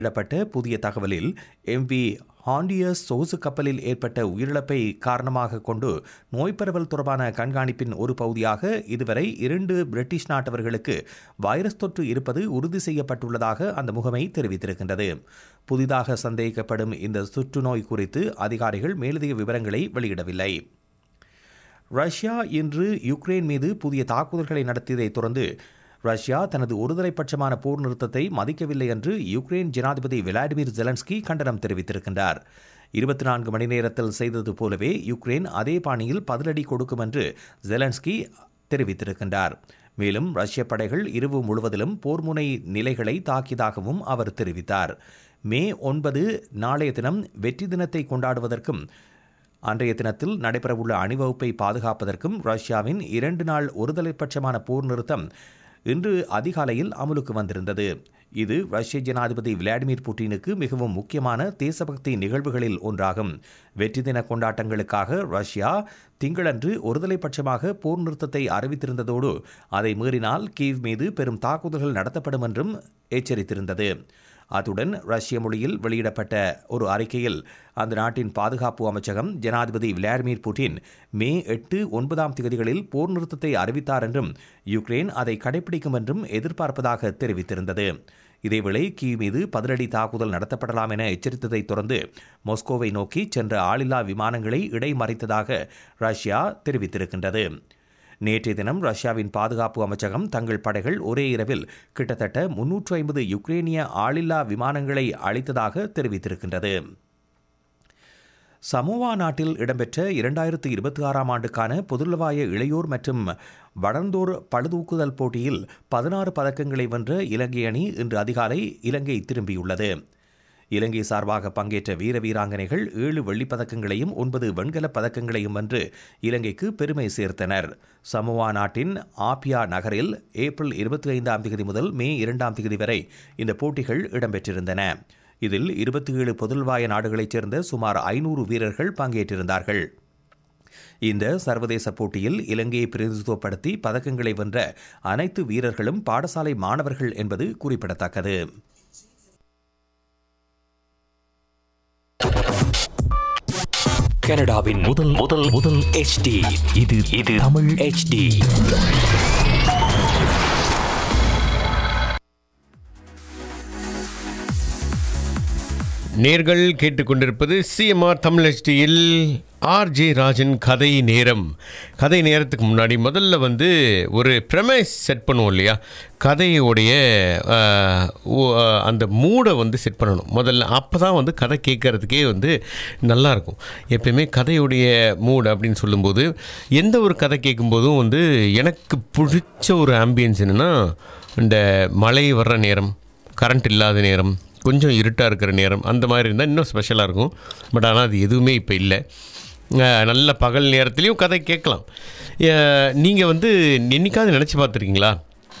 இடப்பட்ட புதிய தகவலில் எம்வி ஹாண்டியஸ் சொகுசு கப்பலில் ஏற்பட்ட உயிரிழப்பை காரணமாக கொண்டு நோய் பரவல் தொடர்பான கண்காணிப்பின் ஒரு பகுதியாக இதுவரை இரண்டு பிரிட்டிஷ் நாட்டவர்களுக்கு வைரஸ் தொற்று இருப்பது உறுதி செய்யப்பட்டுள்ளதாக அந்த முகமை தெரிவித்திருக்கின்றது புதிதாக சந்தேகிக்கப்படும் இந்த சுற்றுநோய் குறித்து அதிகாரிகள் மேலதிக விவரங்களை வெளியிடவில்லை ரஷ்யா இன்று யுக்ரைன் மீது புதிய தாக்குதல்களை நடத்தியதைத் தொடர்ந்து ரஷ்யா தனது ஒருதலைப்பட்சமான போர் நிறுத்தத்தை மதிக்கவில்லை என்று யுக்ரைன் ஜனாதிபதி விளாடிமிர் ஜெலன்ஸ்கி கண்டனம் தெரிவித்திருக்கின்றார் இருபத்தி நான்கு மணி நேரத்தில் செய்தது போலவே யுக்ரைன் அதே பாணியில் பதிலடி கொடுக்கும் என்று ஜெலன்ஸ்கி தெரிவித்திருக்கின்றார் மேலும் ரஷ்ய படைகள் இரவு முழுவதிலும் போர்முனை நிலைகளை தாக்கியதாகவும் அவர் தெரிவித்தார் மே ஒன்பது நாளைய தினம் வெற்றி தினத்தை கொண்டாடுவதற்கும் அன்றைய தினத்தில் நடைபெறவுள்ள அணிவகுப்பை பாதுகாப்பதற்கும் ரஷ்யாவின் இரண்டு நாள் ஒருதலைப்பட்சமான போர் நிறுத்தம் இன்று அதிகாலையில் அமலுக்கு வந்திருந்தது இது ரஷ்ய ஜனாதிபதி விளாடிமிர் புட்டினுக்கு மிகவும் முக்கியமான தேசபக்தி நிகழ்வுகளில் ஒன்றாகும் வெற்றி தின கொண்டாட்டங்களுக்காக ரஷ்யா திங்களன்று ஒருதலைப்பட்சமாக போர் நிறுத்தத்தை அறிவித்திருந்ததோடு அதை மீறினால் கீவ் மீது பெரும் தாக்குதல்கள் நடத்தப்படும் என்றும் எச்சரித்திருந்தது அத்துடன் ரஷ்ய மொழியில் வெளியிடப்பட்ட ஒரு அறிக்கையில் அந்த நாட்டின் பாதுகாப்பு அமைச்சகம் ஜனாதிபதி விளாடிமிர் புட்டின் மே எட்டு ஒன்பதாம் தேதிகளில் போர் நிறுத்தத்தை அறிவித்தார் என்றும் யுக்ரைன் அதை கடைபிடிக்கும் என்றும் எதிர்பார்ப்பதாக தெரிவித்திருந்தது இதேவேளை கீ மீது பதிலடி தாக்குதல் நடத்தப்படலாம் என எச்சரித்ததைத் தொடர்ந்து மாஸ்கோவை நோக்கி சென்ற ஆளில்லா விமானங்களை இடைமறித்ததாக ரஷ்யா தெரிவித்திருக்கின்றது நேற்றைய தினம் ரஷ்யாவின் பாதுகாப்பு அமைச்சகம் தங்கள் படைகள் ஒரே இரவில் கிட்டத்தட்ட முன்னூற்று ஐம்பது யுக்ரேனிய ஆளில்லா விமானங்களை அளித்ததாக தெரிவித்திருக்கின்றது சமோவா நாட்டில் இடம்பெற்ற இரண்டாயிரத்து இருபத்தி ஆறாம் ஆண்டுக்கான பொதுளவாய இளையோர் மற்றும் வளர்ந்தோர் பழுதூக்குதல் போட்டியில் பதினாறு பதக்கங்களை வென்ற இலங்கை அணி இன்று அதிகாலை இலங்கை திரும்பியுள்ளது இலங்கை சார்பாக பங்கேற்ற வீர வீராங்கனைகள் ஏழு வெள்ளிப் பதக்கங்களையும் ஒன்பது வெண்கலப் பதக்கங்களையும் வென்று இலங்கைக்கு பெருமை சேர்த்தனர் சமோவா நாட்டின் ஆப்பியா நகரில் ஏப்ரல் இருபத்தி ஐந்தாம் தேதி முதல் மே இரண்டாம் தேதி வரை இந்த போட்டிகள் இடம்பெற்றிருந்தன இதில் இருபத்தி ஏழு பொதுள்வாய நாடுகளைச் சேர்ந்த சுமார் ஐநூறு வீரர்கள் பங்கேற்றிருந்தார்கள் இந்த சர்வதேச போட்டியில் இலங்கையை பிரதிநிதித்துவப்படுத்தி பதக்கங்களை வென்ற அனைத்து வீரர்களும் பாடசாலை மாணவர்கள் என்பது குறிப்பிடத்தக்கது கனடாவின் முதல் முதல் முதல் HD இது இது தமிழ் HD நேர்கள் கேட்டுக்கொண்டிருப்பது சிஎம்ஆர் தமிழ் HDயில் ஆர்ஜே ராஜன் கதை நேரம் கதை நேரத்துக்கு முன்னாடி முதல்ல வந்து ஒரு ப்ரெமைஸ் செட் பண்ணுவோம் இல்லையா கதையோடைய ஆஹ், ஓ- ஆஹ், அந்த மூடை வந்து செட் பண்ணணும் முதல்ல அப்போ தான் வந்து கதை கேட்குறதுக்கே வந்து நல்லாயிருக்கும் எப்பயுமே கதையுடைய மூட் அப்படின்னு சொல்லும்போது எந்த ஒரு கதை கேட்கும்போதும் வந்து எனக்கு பிடிச்ச ஒரு ஆம்பியன்ஸ் என்னென்னா இந்த மழை வர்ற நேரம் கரண்ட் இல்லாத நேரம் கொஞ்சம் இருட்டாக இருக்கிற நேரம் அந்த மாதிரி இருந்தால் இன்னும் ஸ்பெஷலாக இருக்கும் பட் ஆனால் அது எதுவுமே இப்போ இல்லை அஹ் நல்ல பகல் நேரத்துலையும் கதை கேட்கலாம் நீங்கள் வந்து என்னைக்காவது நினச்சி பார்த்துருக்கீங்களா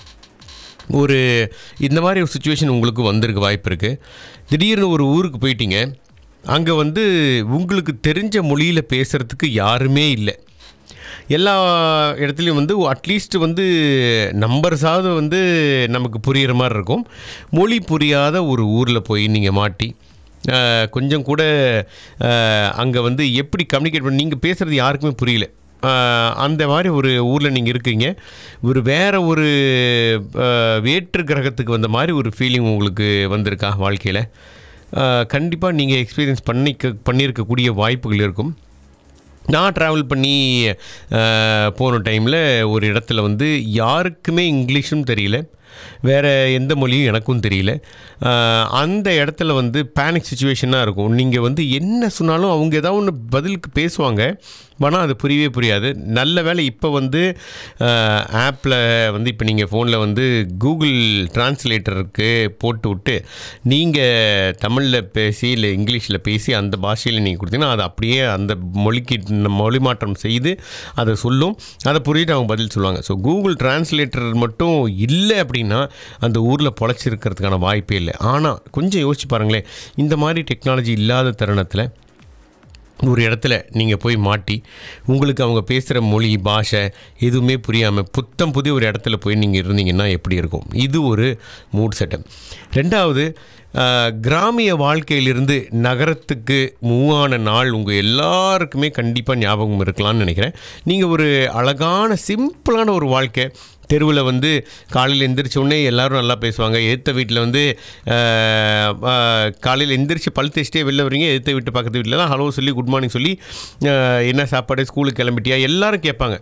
ஒரு இந்த மாதிரி ஒரு சுச்சுவேஷன் உங்களுக்கு வந்திருக்க வாய்ப்பு இருக்குது திடீர்னு ஒரு ஊருக்கு போயிட்டீங்க அங்கே வந்து உங்களுக்கு தெரிஞ்ச மொழியில் பேசுகிறதுக்கு யாருமே இல்லை எல்லா இடத்துலையும் வந்து அட்லீஸ்ட் வந்து நம்பர்ஸாவது வந்து நமக்கு புரிகிற மாதிரி இருக்கும் மொழி புரியாத ஒரு ஊரில் போய் நீங்கள் மாட்டி அஹ், கொஞ்சம் கூட அங்கே வந்து எப்படி கம்யூனிகேட் பண்ணி நீங்கள் பேசுகிறது யாருக்குமே புரியல அஹ், அந்த மாதிரி ஒரு ஊரில் நீங்கள் இருக்கீங்க ஒரு வேற ஒரு அஹ், வேற்று கிரகத்துக்கு வந்த மாதிரி ஒரு ஃபீலிங் உங்களுக்கு வந்திருக்கா வாழ்க்கையில் கண்டிப்பாக நீங்கள் எக்ஸ்பீரியன்ஸ் பண்ணிக்க பண்ணியிருக்கக்கூடிய வாய்ப்புகள் இருக்கும் நான் ட்ராவல் பண்ணி அஹ், போன டைமில் ஒரு இடத்துல வந்து யாருக்குமே இங்கிலீஷும் தெரியல வேறு எந்த மொழியும் எனக்கும் தெரியல அஹ், அந்த இடத்துல வந்து பேனிக் சுச்சுவேஷனாக இருக்கும் நீங்கள் வந்து என்ன சொன்னாலும் அவங்க ஏதாவது ஒன்று பதிலுக்கு பேசுவாங்க ஆனால் அது புரியவே புரியாது நல்ல வேளை இப்போ வந்து ஆப்பில் வந்து இப்போ நீங்கள் ஃபோனில் வந்து கூகுள் டிரான்ஸ்லேட்டருக்கு போட்டு விட்டு நீங்கள் தமிழில் பேசி இல்லை இங்கிலீஷில் பேசி அந்த பாஷையில் நீங்கள் கொடுத்தீங்கன்னா அது அப்படியே அந்த மொழிக்கு மொழி மாற்றம் செய்து அதை சொல்லும் அதை புரிஞ்சுட்டு அவங்க பதில் சொல்லுவாங்க ஸோ கூகுள் டிரான்ஸ்லேட்டர் மட்டும் இல்லை அப்படின்னா அந்த ஊரில் பொழைச்சிருக்கிறதுக்கான வாய்ப்பே இல்லை ஆனால் கொஞ்சம் யோசிச்சு பாருங்களேன் இந்த மாதிரி டெக்னாலஜி இல்லாத தருணத்தில் ஒரு இடத்துல நீங்கள் போய் மாட்டி உங்களுக்கு அவங்க பேசுகிற மொழி பாஷை எதுவுமே புரியாமல் புத்தம் புதிய ஒரு இடத்துல போய் நீங்கள் இருந்தீங்கன்னா எப்படி இருக்கும் இது ஒரு மூட் செட்டப் ரெண்டாவது ஆஹ், கிராமிய வாழ்க்கையிலிருந்து நகரத்துக்கு மூவ் ஆன நாள் உங்கள் எல்லாருக்குமே கண்டிப்பாக ஞாபகம் இருக்கலாம்னு நினைக்கிறேன் நீங்கள் ஒரு அழகான சிம்பிளான ஒரு வாழ்க்கை தெருவில் வந்து காலையில் எந்திரிச்ச உடனே எல்லாரும் நல்லா பேசுவாங்க எதிர்த்த வீட்டில் வந்து ஆஹ், ஆஹ், காலையில் எந்திரிச்சு பல் தேய்ச்சிட்டே வெளில வரீங்க எதிர்த்த வீட்டு பக்கத்து வீட்டிலலாம் ஹலோ சொல்லி குட் மார்னிங் சொல்லி ஆஹ், என்ன சாப்பாடு ஸ்கூலுக்கு கிளம்பிட்டியா எல்லாரும் கேட்பாங்க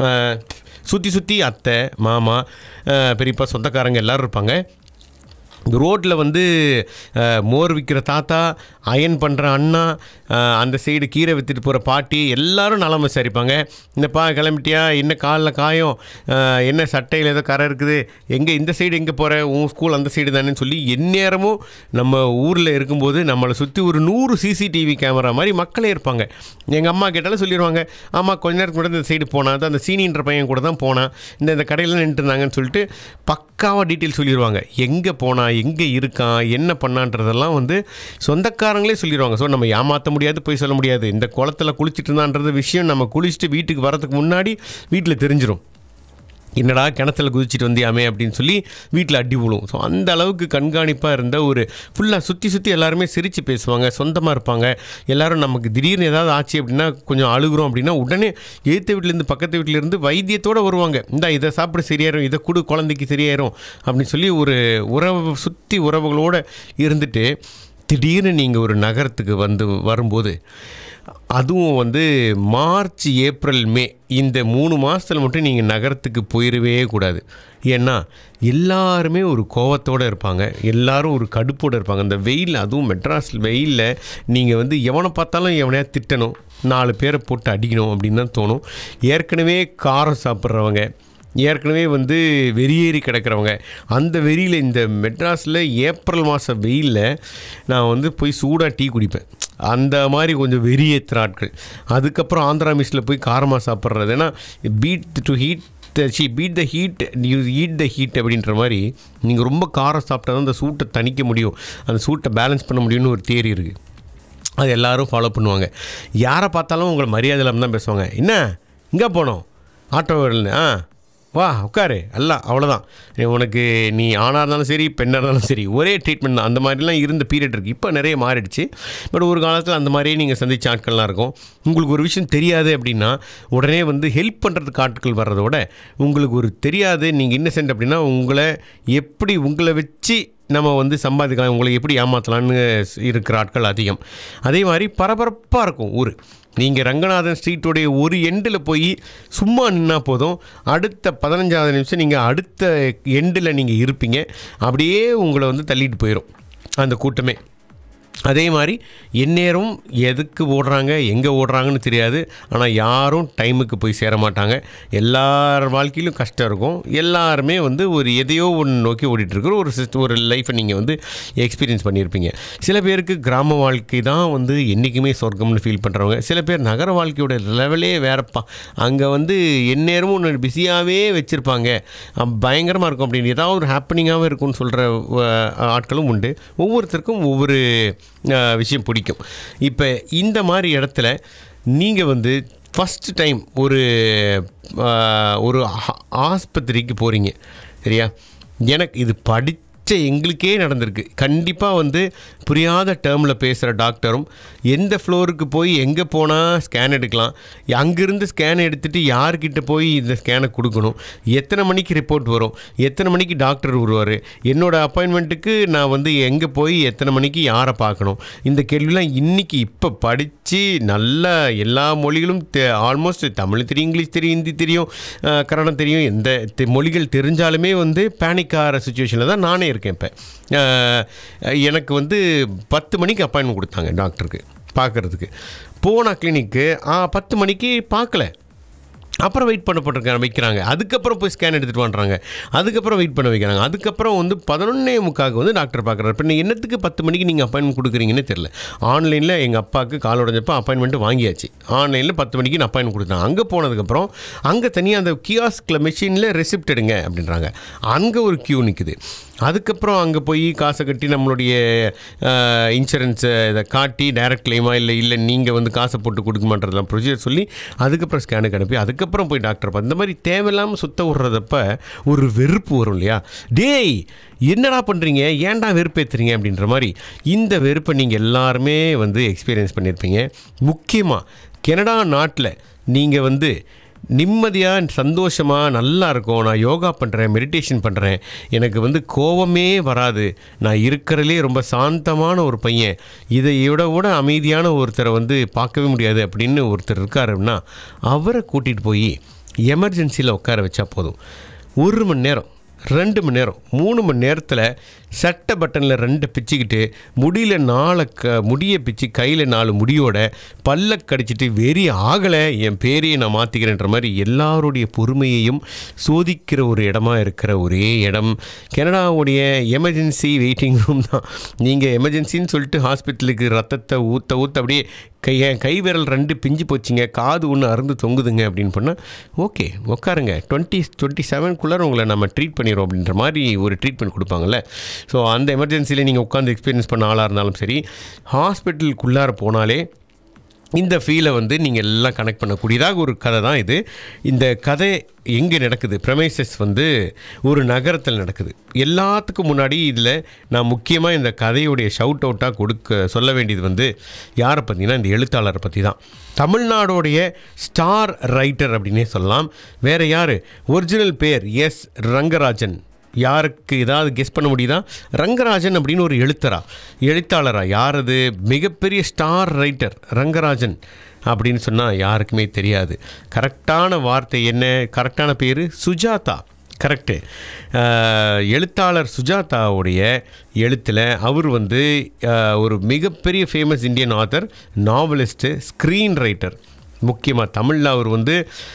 சுற்றி சுற்றி அத்தை மாமா ஆஹ், பெரியப்பா சொந்தக்காரங்க எல்லாரும் இருப்பாங்க ரோட்டில் வந்து அஹ், மோர் விற்கிற தாத்தா அயன் பண்ணுற அண்ணா அஹ், அந்த சைடு கீரை விற்றுட்டு போகிற பாட்டி எல்லாரும் நலம் விசாரிப்பாங்க என்னப்பா கிளம்பிட்டியா என்ன காலில் காயம் அஹ், என்ன சட்டையில் ஏதோ கரை இருக்குது எங்கே இந்த சைடு எங்கே போகிற உன் ஸ்கூல் அந்த சைடு தானேன்னு சொல்லி எந்நேரமும் நம்ம ஊரில் இருக்கும்போது நம்மளை சுற்றி ஒரு நூறு சிசிடிவி கேமரா மாதிரி மக்களே இருப்பாங்க எங்கள் அம்மா கேட்டாலும் சொல்லிடுவாங்க ஆமாம் கொஞ்ச நேரத்துக்கு கூட இந்த சைடு போனா அது அந்த சீனின்ற பையன் கூட தான் போனான் இந்த இந்த கடையில் நின்றுட்டு இருந்தாங்கன்னு சொல்லிட்டு பக்காவாக டீட்டெயில் சொல்லிடுவாங்க எங்கே போனா எங்கே இருக்கான் என்ன பண்ணான்றதெல்லாம் வந்து சொந்தக்காரங்களே சொல்லிடுவாங்க ஸோ நம்ம ஏமாற்ற முடியாது போய் சொல்ல முடியாது இந்த குளத்துல குளிச்சிட்டு இருந்தான்றது விஷயம் நம்ம குளிச்சுட்டு வீட்டுக்கு வரதுக்கு முன்னாடி வீட்டில் தெரிஞ்சிரும் என்னடா கிணத்துல குதிச்சிட்டு வந்தியாமே அப்படின்னு சொல்லி வீட்டில் அடி விழும் ஸோ அந்த அளவுக்கு கண்காணிப்பாக இருந்த ஒரு ஃபுல்லாக சுற்றி சுற்றி எல்லாருமே சிரித்து பேசுவாங்க சொந்தமாக இருப்பாங்க எல்லாரும் நமக்கு திடீர்னு ஏதாவது ஆச்சு அப்படின்னா கொஞ்சம் அழுகுறோம் அப்படின்னா உடனே எதிர்த்த வீட்டிலேருந்து பக்கத்து வீட்டிலேருந்து வைத்தியத்தோடு வருவாங்க இந்த இதை சாப்பிட சரியாயிரும் இதை கொடு குழந்தைக்கு சரியாயிரும் அப்படின்னு சொல்லி ஒரு உறவு சுற்றி உறவுகளோடு இருந்துட்டு திடீர்னு நீங்கள் ஒரு நகரத்துக்கு வந்து வரும்போது அதுவும் வந்து மார்ச் ஏப்ரல் மே இந்த மூணு மாதத்தில் மட்டும் நீங்கள் நகரத்துக்கு போயிடவே கூடாது ஏன்னா எல்லாருமே ஒரு கோவத்தோடு இருப்பாங்க எல்லாரும் ஒரு கடுப்போடு இருப்பாங்க அந்த வெயில் அதுவும் மெட்ராஸ் வெயிலில் நீங்கள் வந்து எவனை பார்த்தாலும் எவனையா திட்டணும் நாலு பேரை போட்டு அடிக்கணும் அப்படின்னு தான் தோணும் ஏற்கனவே காரம் சாப்பிட்றவங்க ஏற்கனவே வந்து வெறியேறி கிடக்கிறவங்க அந்த வெறியில் இந்த மெட்ராஸில் ஏப்ரல் மாதம் வெயிலில் நான் வந்து போய் சூடாக டீ குடிப்பேன் அந்த மாதிரி கொஞ்சம் வெறியேற்றுற ஆட்கள் அதுக்கப்புறம் ஆந்திரா மிஸ்ஸில் போய் காரமாக சாப்பிட்றது ஏன்னா beat to heat she beat the heat you eat the heat அப்படின்ற மாதிரி நீங்கள் ரொம்ப காரம் சாப்பிட்டா தான் அந்த சூட்டை தணிக்க முடியும் அந்த சூட்டை பேலன்ஸ் பண்ண முடியும்னு ஒரு தேரி இருக்குது அது எல்லாரும் ஃபாலோ பண்ணுவாங்க யாரை பார்த்தாலும் உங்களை மரியாதை இல்லாமல் தான் பேசுவாங்க என்ன இங்கே போனோம் ஆட்டோ ஆ வா உட்காரு அல்ல அவ்வளோதான் உனக்கு நீ ஆணாக இருந்தாலும் சரி பெண்ணாக இருந்தாலும் சரி ஒரே ட்ரீட்மெண்ட் தான் அந்த மாதிரிலாம் இருந்த பீரியட் இருக்குது இப்போ நிறைய மாறிடுச்சு பட் ஒரு காலத்தில் அந்த மாதிரியே நீங்கள் சந்திச்ச ஆட்கள்லாம் இருக்கும் உங்களுக்கு ஒரு விஷயம் தெரியாது அப்படின்னா உடனே வந்து ஹெல்ப் பண்ணுறதுக்கு ஆட்கள் வர்றதோட உங்களுக்கு ஒரு தெரியாது நீங்கள் இன்னசென்ட் அப்படின்னா உங்களை எப்படி உங்களை வச்சு நம்ம வந்து சம்பாதிக்கலாம் உங்களை எப்படி ஏமாற்றலான்னு இருக்கிற ஆட்கள் அதிகம் அதே மாதிரி பரபரப்பாக இருக்கும் ஊர் நீங்கள் ரங்கநாதன் ஸ்ட்ரீட்டோடைய ஒரு எண்டில் போய் சும்மா நின்னா போதும் அடுத்த பதினஞ்சாவது நிமிஷம் நீங்கள் அடுத்த எண்டில் நீங்கள் இருப்பீங்க அப்படியே உங்களை வந்து தள்ளிட்டு போயிடும் அந்த கூட்டமே அதே மாதிரி எந்நேரம் எதுக்கு ஓடுறாங்க எங்கே ஓடுறாங்கன்னு தெரியாது ஆனால் யாரும் டைமுக்கு போய் சேர மாட்டாங்க எல்லார் வாழ்க்கையிலும் கஷ்டம் இருக்கும் எல்லாருமே வந்து ஒரு எதையோ ஒன்று நோக்கி ஓடிட்டுருக்குற ஒரு சிஸ்ட் ஒரு லைஃப்பை நீங்கள் வந்து எக்ஸ்பீரியன்ஸ் பண்ணியிருப்பீங்க சில பேருக்கு கிராம வாழ்க்கை தான் வந்து என்றைக்குமே சொர்க்கம்னு ஃபீல் பண்ணுறவங்க சில பேர் நகர வாழ்க்கையோட லெவலே வேறப்பா அங்கே வந்து எந்நேரமும் ஒன்று பிஸியாகவே வச்சுருப்பாங்க பயங்கரமாக இருக்கும் அப்படின்னு ஏதாவது ஒரு ஹாப்பனிங்காகவே இருக்கும்னு சொல்கிற ஆட்களும் உண்டு ஒவ்வொருத்தருக்கும் ஒவ்வொரு அஹ், விஷயம் பிடிக்கும் இப்போ இந்த மாதிரி இடத்துல நீங்கள் வந்து ஃபஸ்ட்டு டைம் ஒரு அஹ், ஒரு ஆ- ஆஸ்பத்திரிக்கு போகிறீங்க சரியா எனக்கு இது படித்த எங்களுக்கே நடந்திருக்கு கண்டிப்பாக வந்து புரியாத டேர்மில் பேசுகிற டாக்டரும் எந்த ஃப்ளோருக்கு போய் எங்கே போனால் ஸ்கேன் எடுக்கலாம் அங்கேருந்து ஸ்கேன் எடுத்துகிட்டு யார்கிட்ட போய் இந்த ஸ்கேனை கொடுக்கணும் எத்தனை மணிக்கு ரிப்போர்ட் வரும் எத்தனை மணிக்கு டாக்டர் வருவார் என்னோடய அப்பாயின்மெண்ட்டுக்கு நான் வந்து எங்கே போய் எத்தனை மணிக்கு யாரை பார்க்கணும் இந்த கேள்விலாம் இன்றைக்கி இப்போ படித்து நல்லா எல்லா மொழிகளும் ஆல்மோஸ்ட் தமிழ் தெரியும் இங்கிலீஷ் தெரியும் ஹிந்தி தெரியும் அஹ், கன்னடம் தெரியும் எந்த தெ- மொழிகள் தெரிஞ்சாலுமே வந்து பேனிக் ஆகிற சுச்சுவேஷனில் தான் நானே இருக்கேன் இப்போ எனக்கு வந்து பத்து மணிக்கு அப்பாயின்மெண்ட் கொடுத்தாங்க டாக்டருக்கு பார்க்குறதுக்கு போன கிளினிக்கு பத்து மணிக்கு பார்க்கல அப்புறம் வெயிட் பண்ண போட்டிருக்காங்க வைக்கிறாங்க அதுக்கப்புறம் போய் ஸ்கேன் எடுத்துகிட்டு பண்ணுறாங்க அதுக்கப்புறம் வெயிட் பண்ண வைக்கிறாங்க அதுக்கப்புறம் வந்து பதினொன்னே முக்காவுக்கு வந்து டாக்டர் பார்க்குறாரு இப்போ என்னத்துக்கு பத்து மணிக்கு நீங்கள் அப்பாயின்மெண்ட் கொடுக்குறீங்கன்னு தெரில ஆன்லைனில் எங்கள் அப்பாவுக்கு கால் உடஞ்சப்போ அப்பாயின்மெண்ட் வாங்கியாச்சு ஆன்லைனில் பத்து மணிக்கு நான் அப்பாயின்மெண்ட் கொடுத்தேன் அங்கே போனதுக்கப்புறம் அங்கே தனியாக அந்த கியாஸ்கில் மெஷினில் ரெசிப்ட் எடுங்க அப்படின்றாங்க அங்கே ஒரு க்யூ நிற்குது அதுக்கப்புறம் அங்கே போய் காசை கட்டி நம்மளுடைய இன்சூரன்ஸை இதை காட்டி டைரக்ட் கிளைமா இல்லை இல்லை நீங்கள் வந்து காசை போட்டு கொடுக்க மாட்டதெல்லாம் ப்ரொசீஜர் சொல்லி அதுக்கப்புறம் ஸ்கேனுக்கு அனுப்பி அதுக்கப்புறம் போய் டாக்டர் பார்த்து இந்த மாதிரி தேவையில்லாமல் சுத்த விட்றதப்ப ஒரு வெறுப்பு வரும் இல்லையா டேய் என்னடா பண்ணுறீங்க ஏன்டா வெறுப்பேற்றுறீங்க அப்படின்ற மாதிரி இந்த வெறுப்பை நீங்கள் எல்லாருமே வந்து எக்ஸ்பீரியன்ஸ் பண்ணியிருப்பீங்க முக்கியமாக கனடா நாட்டில் நீங்கள் வந்து நிம்மதியாக சந்தோஷமாக நல்லா இருக்கும் நான் யோகா பண்ணுறேன் மெடிடேஷன் பண்ணுறேன் எனக்கு வந்து கோவமே வராது நான் இருக்கிறதுலே ரொம்ப சாந்தமான ஒரு பையன் இதை விட விட அமைதியான ஒருத்தரை வந்து பார்க்கவே முடியாது அப்படின்னு ஒருத்தர் இருக்காருன்னா அவரை கூட்டிகிட்டு போய் எமர்ஜென்சியில் உட்கார வச்சா போதும் ஒரு மணி நேரம் ரெண்டு மணி நேரம் மூணு மணி நேரத்தில் சட்டை பட்டனில் ரெண்டை பிச்சுக்கிட்டு முடியல நாளை க முடியை பிச்சு கையில் நாலு முடியோட பல்ல கடிச்சிட்டு வெறி ஆகலை என் பேரையை நான் மாற்றிக்கிறேன்ற மாதிரி எல்லாருடைய பொறுமையையும் சோதிக்கிற ஒரு இடமா இருக்கிற ஒரே இடம் கனடாவுடைய எமர்ஜென்சி வெயிட்டிங் ரூம் தான் நீங்கள் எமர்ஜென்சின்னு சொல்லிட்டு ஹாஸ்பிட்டலுக்கு ரத்தத்தை ஊற்ற ஊற்ற அப்படியே கை என் கை விரல் ரெண்டு பிஞ்சு போச்சுங்க காது ஒன்று அறுந்து தொங்குதுங்க அப்படின்னு பண்ணால் ஓகே உட்காருங்க டுவெண்ட்டி டுவெண்ட்டி செவன்குள்ளார உங்களை நம்ம ட்ரீட் பண்ணிடுறோம் அப்படின்ற மாதிரி ஒரு ட்ரீட்மெண்ட் கொடுப்பாங்கல்ல ஸோ அந்த எமர்ஜென்சியில் நீங்கள் உட்காந்து எக்ஸ்பீரியன்ஸ் பண்ண ஆளாக இருந்தாலும் சரி ஹாஸ்பிட்டலுக்குள்ளார போனாலே இந்த ஃபீலை வந்து நீங்கள் எல்லாம் கனெக்ட் பண்ணக்கூடியதாக ஒரு கதை தான் இது இந்த கதை எங்கே நடக்குது ப்ரமைசஸ் வந்து ஒரு நகரத்தில் நடக்குது எல்லாத்துக்கும் முன்னாடி இதில் நான் முக்கியமாக இந்த கதையுடைய ஷவுட் அவுட்டாக கொடுக்க சொல்ல வேண்டியது வந்து யாரை பற்றினா இந்த எழுத்தாளரை பற்றி தான் தமிழ்நாடோடைய ஸ்டார் ரைட்டர் அப்படின்னே சொல்லலாம் வேறு யார் ஒரிஜினல் பேர் எஸ் ரங்கராஜன் யாருக்கு ஏதாவது கெஸ் பண்ண முடியுதா ரங்கராஜன் அப்படின்னு ஒரு எழுத்தரா எழுத்தாளரா யார் அது மிகப்பெரிய ஸ்டார் ரைட்டர் ரங்கராஜன் அப்படின்னு சொன்னால் யாருக்குமே தெரியாது கரெக்டான வார்த்தை என்ன கரெக்டான பேர் சுஜாதா கரெக்டு எழுத்தாளர் சுஜாதாவுடைய எழுத்தில் அவர் வந்து அஹ், ஒரு மிகப்பெரிய famous Indian author novelist screen writer முக்கியமாக தமிழில் அவர் வந்து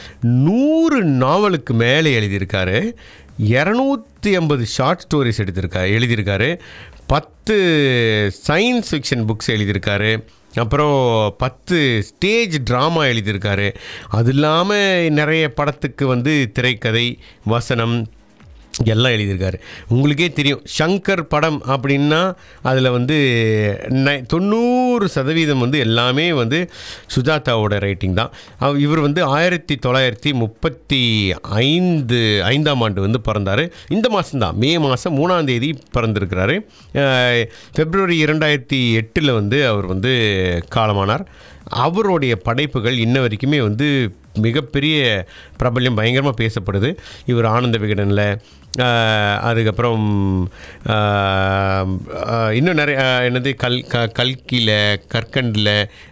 நூறு நாவலுக்கு மேலே எழுதியிருக்காரு இரநூத்தி ஐம்பது ஷார்ட் ஸ்டோரிஸ் எடுத்திருக்காரு எழுதியிருக்காரு பத்து சயின்ஸ் ஃபிக்ஷன் புக்ஸ் எழுதியிருக்காரு அப்புறம் பத்து ஸ்டேஜ் ட்ராமா எழுதியிருக்காரு அது இல்லாமல் நிறைய படத்துக்கு வந்து திரைக்கதை வசனம் எல்லாம் எழுதியிருக்காரு உங்களுக்கே தெரியும் ஷங்கர் படம் அப்படின்னா அதில் வந்து நை தொண்ணூறு சதவீதம் வந்து எல்லாமே வந்து சுஜாதாவோட ரைட்டிங் தான் அவ- இவர் வந்து ஆயிரத்தி தொள்ளாயிரத்தி முப்பத்தி ஐந்து ஐந்தாம் ஆண்டு வந்து பிறந்தார் இந்த மாதம்தான் மே மாதம் மூணாம் தேதி பிறந்திருக்கிறாரு அஹ், பிப்ரவரி இரண்டாயிரத்தி எட்டில் வந்து அவர் வந்து காலமானார் அவருடைய படைப்புகள் இன்ன வரைக்குமே வந்து மிகப்பெரிய பிரபல்யம் பயங்கரமாக பேசப்படுது இவர் ஆனந்த விகடனில் அதுக்கப்புறம் ஆஹ், ஆஹ், இன்னும் நிறைய ஆஹ், என்னது கல் க கல்கியில் கற்கண்டில்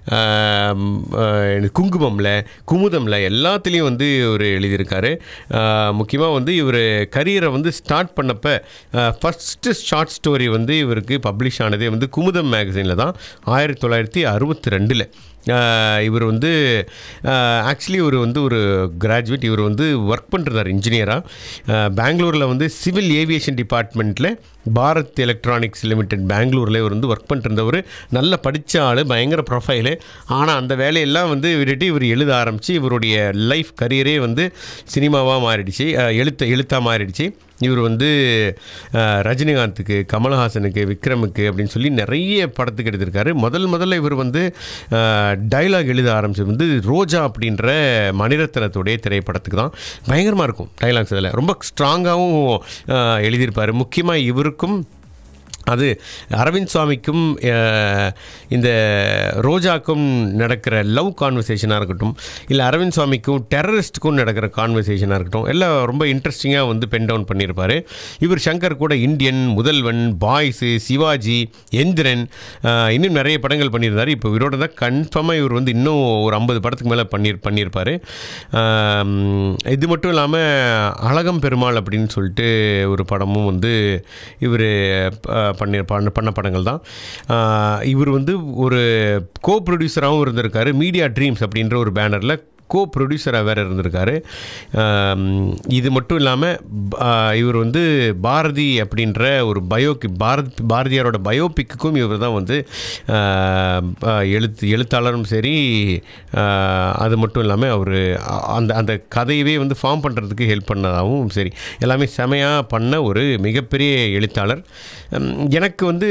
குங்குமமில் குமுதமில் எல்லாத்துலேயும் வந்து இவர் எழுதியிருக்காரு முக்கியமாக வந்து இவர் கரியரை வந்து ஸ்டார்ட் பண்ணப்போ ஃபஸ்ட்டு ஷார்ட் ஸ்டோரி வந்து இவருக்கு பப்ளிஷ் ஆனதே வந்து குமுதம் மேகசினில் தான் ஆயிரத்தி தொள்ளாயிரத்தி அறுபத்தி ரெண்டில் இவர் வந்து ஆக்சுவலி இவர் வந்து ஒரு கிராஜுவேட் இவர் வந்து ஒர்க் பண்ணுறார் இன்ஜினியராக பெங்களூரில் வந்து சிவில் ஏவியேஷன் டிபார்ட்மெண்ட்டில் பாரத் எலக்ட்ரானிக்ஸ் லிமிடெட் பெங்களூரில் இவர் வந்து ஒர்க் பண்ணிருந்தவர் நல்ல படித்த ஆள் பயங்கர ப்ரொஃபைலு ஆனால் அந்த வேலையெல்லாம் வந்து விட்டுட்டு இவர் எழுத ஆரம்பித்து இவருடைய லைஃப் கரியரே வந்து சினிமாவாக மாறிடுச்சு அஹ், எழுத்த எழுத்தாக மாறிடுச்சு இவர் வந்து அஹ், ரஜினிகாந்துக்கு கமலஹாசனுக்கு விக்ரமுக்கு அப்படின்னு சொல்லி நிறைய படத்துக்கு எடுத்திருக்காரு முதல் முதல்ல இவர் வந்து டைலாக் எழுத ஆரம்பிச்சது வந்து ரோஜா அப்படின்ற மணிரத்னத்துடைய திரைப்படத்துக்கு தான் பயங்கரமாக இருக்கும் டைலாக்ஸ் அதில் ரொம்ப ஸ்ட்ராங்காகவும் எழுதியிருப்பார் முக்கியமாக இவருக்கும் அது அரவிந்த் சுவாமிக்கும் அஹ், இந்த ரோஜாக்கும் நடக்கிற லவ் கான்வர்சேஷனாக இருக்கட்டும் இல்லை அரவிந்த் சுவாமிக்கும் டெரரிஸ்ட்டுக்கும் நடக்கிற கான்வர்சேஷனாக இருக்கட்டும் எல்லாம் ரொம்ப இன்ட்ரெஸ்டிங்காக வந்து பென் டவுன் பண்ணியிருப்பார் இவர் சங்கர் கூட இந்தியன் முதல்வன் பாய்ஸு சிவாஜி எந்திரன் அஹ், இன்னும் நிறைய படங்கள் பண்ணியிருந்தார் இப்போ இவரோட தான் கன்ஃபார்மாக இவர் வந்து இன்னும் ஒரு ஐம்பது படத்துக்கு மேலே பண்ணி பண்ணியிருப்பார் இது மட்டும் இல்லாமல் அழகம் பெருமாள் அப்படின்னு சொல்லிட்டு ஒரு படமும் வந்து இவர் பண்ணி பண்ண பண்ண படங்கள் தான் ஆஹ் இவர் வந்து ஒரு கோ ப்ரொடியூசராகவும் இருந்திருக்காரு மீடியா ட்ரீம்ஸ் அப்படின்ற ஒரு பேனரில் கோ ப்ரொடியூசராக வேறு இருந்திருக்காரு ஆம், இது மட்டும் இல்லாமல் இவர் வந்து பாரதி அப்படின்ற ஒரு பயோக்கு பாரத் பாரதியாரோட பயோபிக்குக்கும் இவர் தான் வந்து ஆ, ஆ, எழுத்து எழுத்தாளரும் சரி ஆ, அது மட்டும் இல்லாமல் அவர் அந்த அந்த கதையவே வந்து ஃபார்ம் பண்ணுறதுக்கு ஹெல்ப் பண்ணதாகவும் சரி எல்லாமே செமையாக பண்ண ஒரு மிகப்பெரிய எழுத்தாளர் உம், எனக்கு வந்து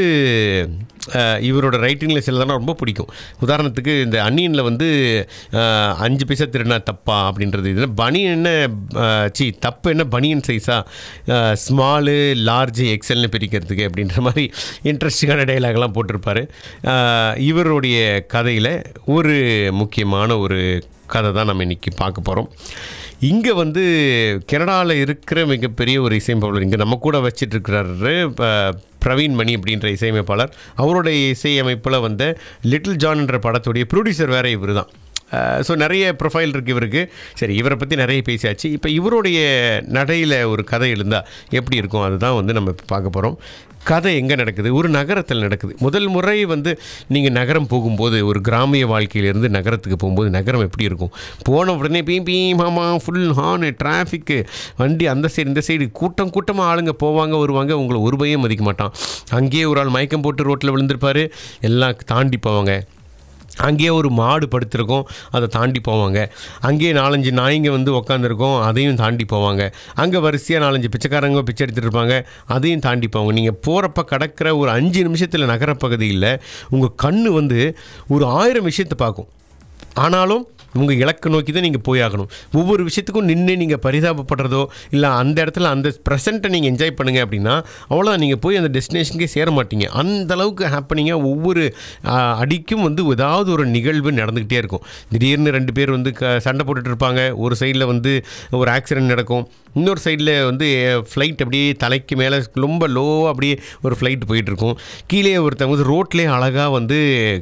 அஹ், இவரோட ரைட்டிங்கில் சிலதெல்லாம் ரொம்ப பிடிக்கும் உதாரணத்துக்கு இந்த அன்னியனில் வந்து அஹ், அஞ்சு பைசா திருடினா தப்பா அப்படின்றது இதில் பனியன் என்ன அஹ், சி தப்பு என்ன பனியன் சைஸாக ஸ்மாலு லார்ஜ் எக்ஸல்னு பிரிக்கிறதுக்கு அப்படின்ற மாதிரி இன்ட்ரெஸ்டிங்கான டைலாக்லாம் போட்டிருப்பாரு அஹ், இவருடைய கதையில் ஒரு முக்கியமான ஒரு கதை தான் நம்ம இன்றைக்கி பார்க்க போகிறோம் இங்கே வந்து கனடாவில் இருக்கிற மிகப்பெரிய ஒரு இசையமைப்பாளர் இங்கே நம்ம கூட வச்சிட்டு இருக்கிறாரு ப- பிரவீன் மணி அப்படின்ற இசையமைப்பாளர் அவருடைய இசையமைப்பில் வந்த லிட்டில் ஜான்ன்ற படத்துடைய ப்ரொடியூசர் வேற இவர் தான் ஸோ நிறைய ப்ரொஃபைல் இருக்குது இவருக்கு சரி இவரை பற்றி நிறைய பேசியாச்சு இப்போ இவருடைய நடையில் ஒரு கதை எழுந்தால் எப்படி இருக்கும் அதுதான் வந்து நம்ம இப்போ பார்க்க போகிறோம் கதை எங்கே நடக்குது ஒரு நகரத்தில் நடக்குது முதல் முறை வந்து நீங்கள் நகரம் போகும்போது ஒரு கிராமிய வாழ்க்கையிலேருந்து நகரத்துக்கு போகும்போது நகரம் எப்படி இருக்கும் போன உடனே பீ பீ மாமா ஃபுல் ஹார்னு டிராஃபிக்கு வண்டி அந்த சைடு இந்த சைடு கூட்டம் கூட்டமாக ஆளுங்க போவாங்க வருவாங்க உங்களை ஒரு பையன் மதிக்க மாட்டான் அங்கேயே ஒரு ஆள் மயக்கம் போட்டு ரோட்டில் விழுந்திருப்பாரு எல்லாம் தாண்டி போவாங்க அங்கேயே ஒரு மாடு படுத்திருக்கோம் அதை தாண்டி போவாங்க அங்கேயே நாலஞ்சு நாய்ங்க வந்து உக்காந்துருக்கோம் அதையும் தாண்டி போவாங்க அங்கே வரிசையாக நாலஞ்சு பிச்சைக்காரங்க பிச்சை எடுத்துட்டு இருப்பாங்க அதையும் தாண்டி போவாங்க நீங்கள் போகிறப்ப கடக்கிற ஒரு அஞ்சு நிமிஷத்தில் நகரப்பகுதியில் உங்கள் கண்ணு வந்து ஒரு ஆயிரம் விஷயத்தை பார்க்கும் ஆனாலும் உங்கள் இலக்கை நோக்கி தான் நீங்கள் போயாகணும் ஒவ்வொரு விஷயத்துக்கும் நின்று நீங்கள் பரிதாபப்படுறதோ இல்லை அந்த இடத்துல அந்த ப்ரெசண்ட்டை நீங்கள் என்ஜாய் பண்ணுங்க அப்படின்னா அவ்வளோதான் நீங்கள் போய் அந்த டெஸ்டினேஷனுக்கே சேர மாட்டீங்க அந்த அளவுக்கு ஹாப்பனிங்காக ஒவ்வொரு ஆ, அடிக்கும் வந்து ஏதாவது ஒரு நிகழ்வு நடந்துக்கிட்டே இருக்கும் திடீர்னு ரெண்டு பேர் வந்து க சண்டை போட்டுட்டு இருப்பாங்க ஒரு சைடில் வந்து ஒரு ஆக்சிடென்ட் நடக்கும் இன்னொரு சைடில் வந்து ஃப்ளைட் அப்படியே தலைக்கு மேலே ரொம்ப லோவாக அப்படியே ஒரு ஃப்ளைட் போயிட்டுருக்கும் கீழே ஒருத்தவங்க வந்து ரோட்லேயே அழகாக வந்து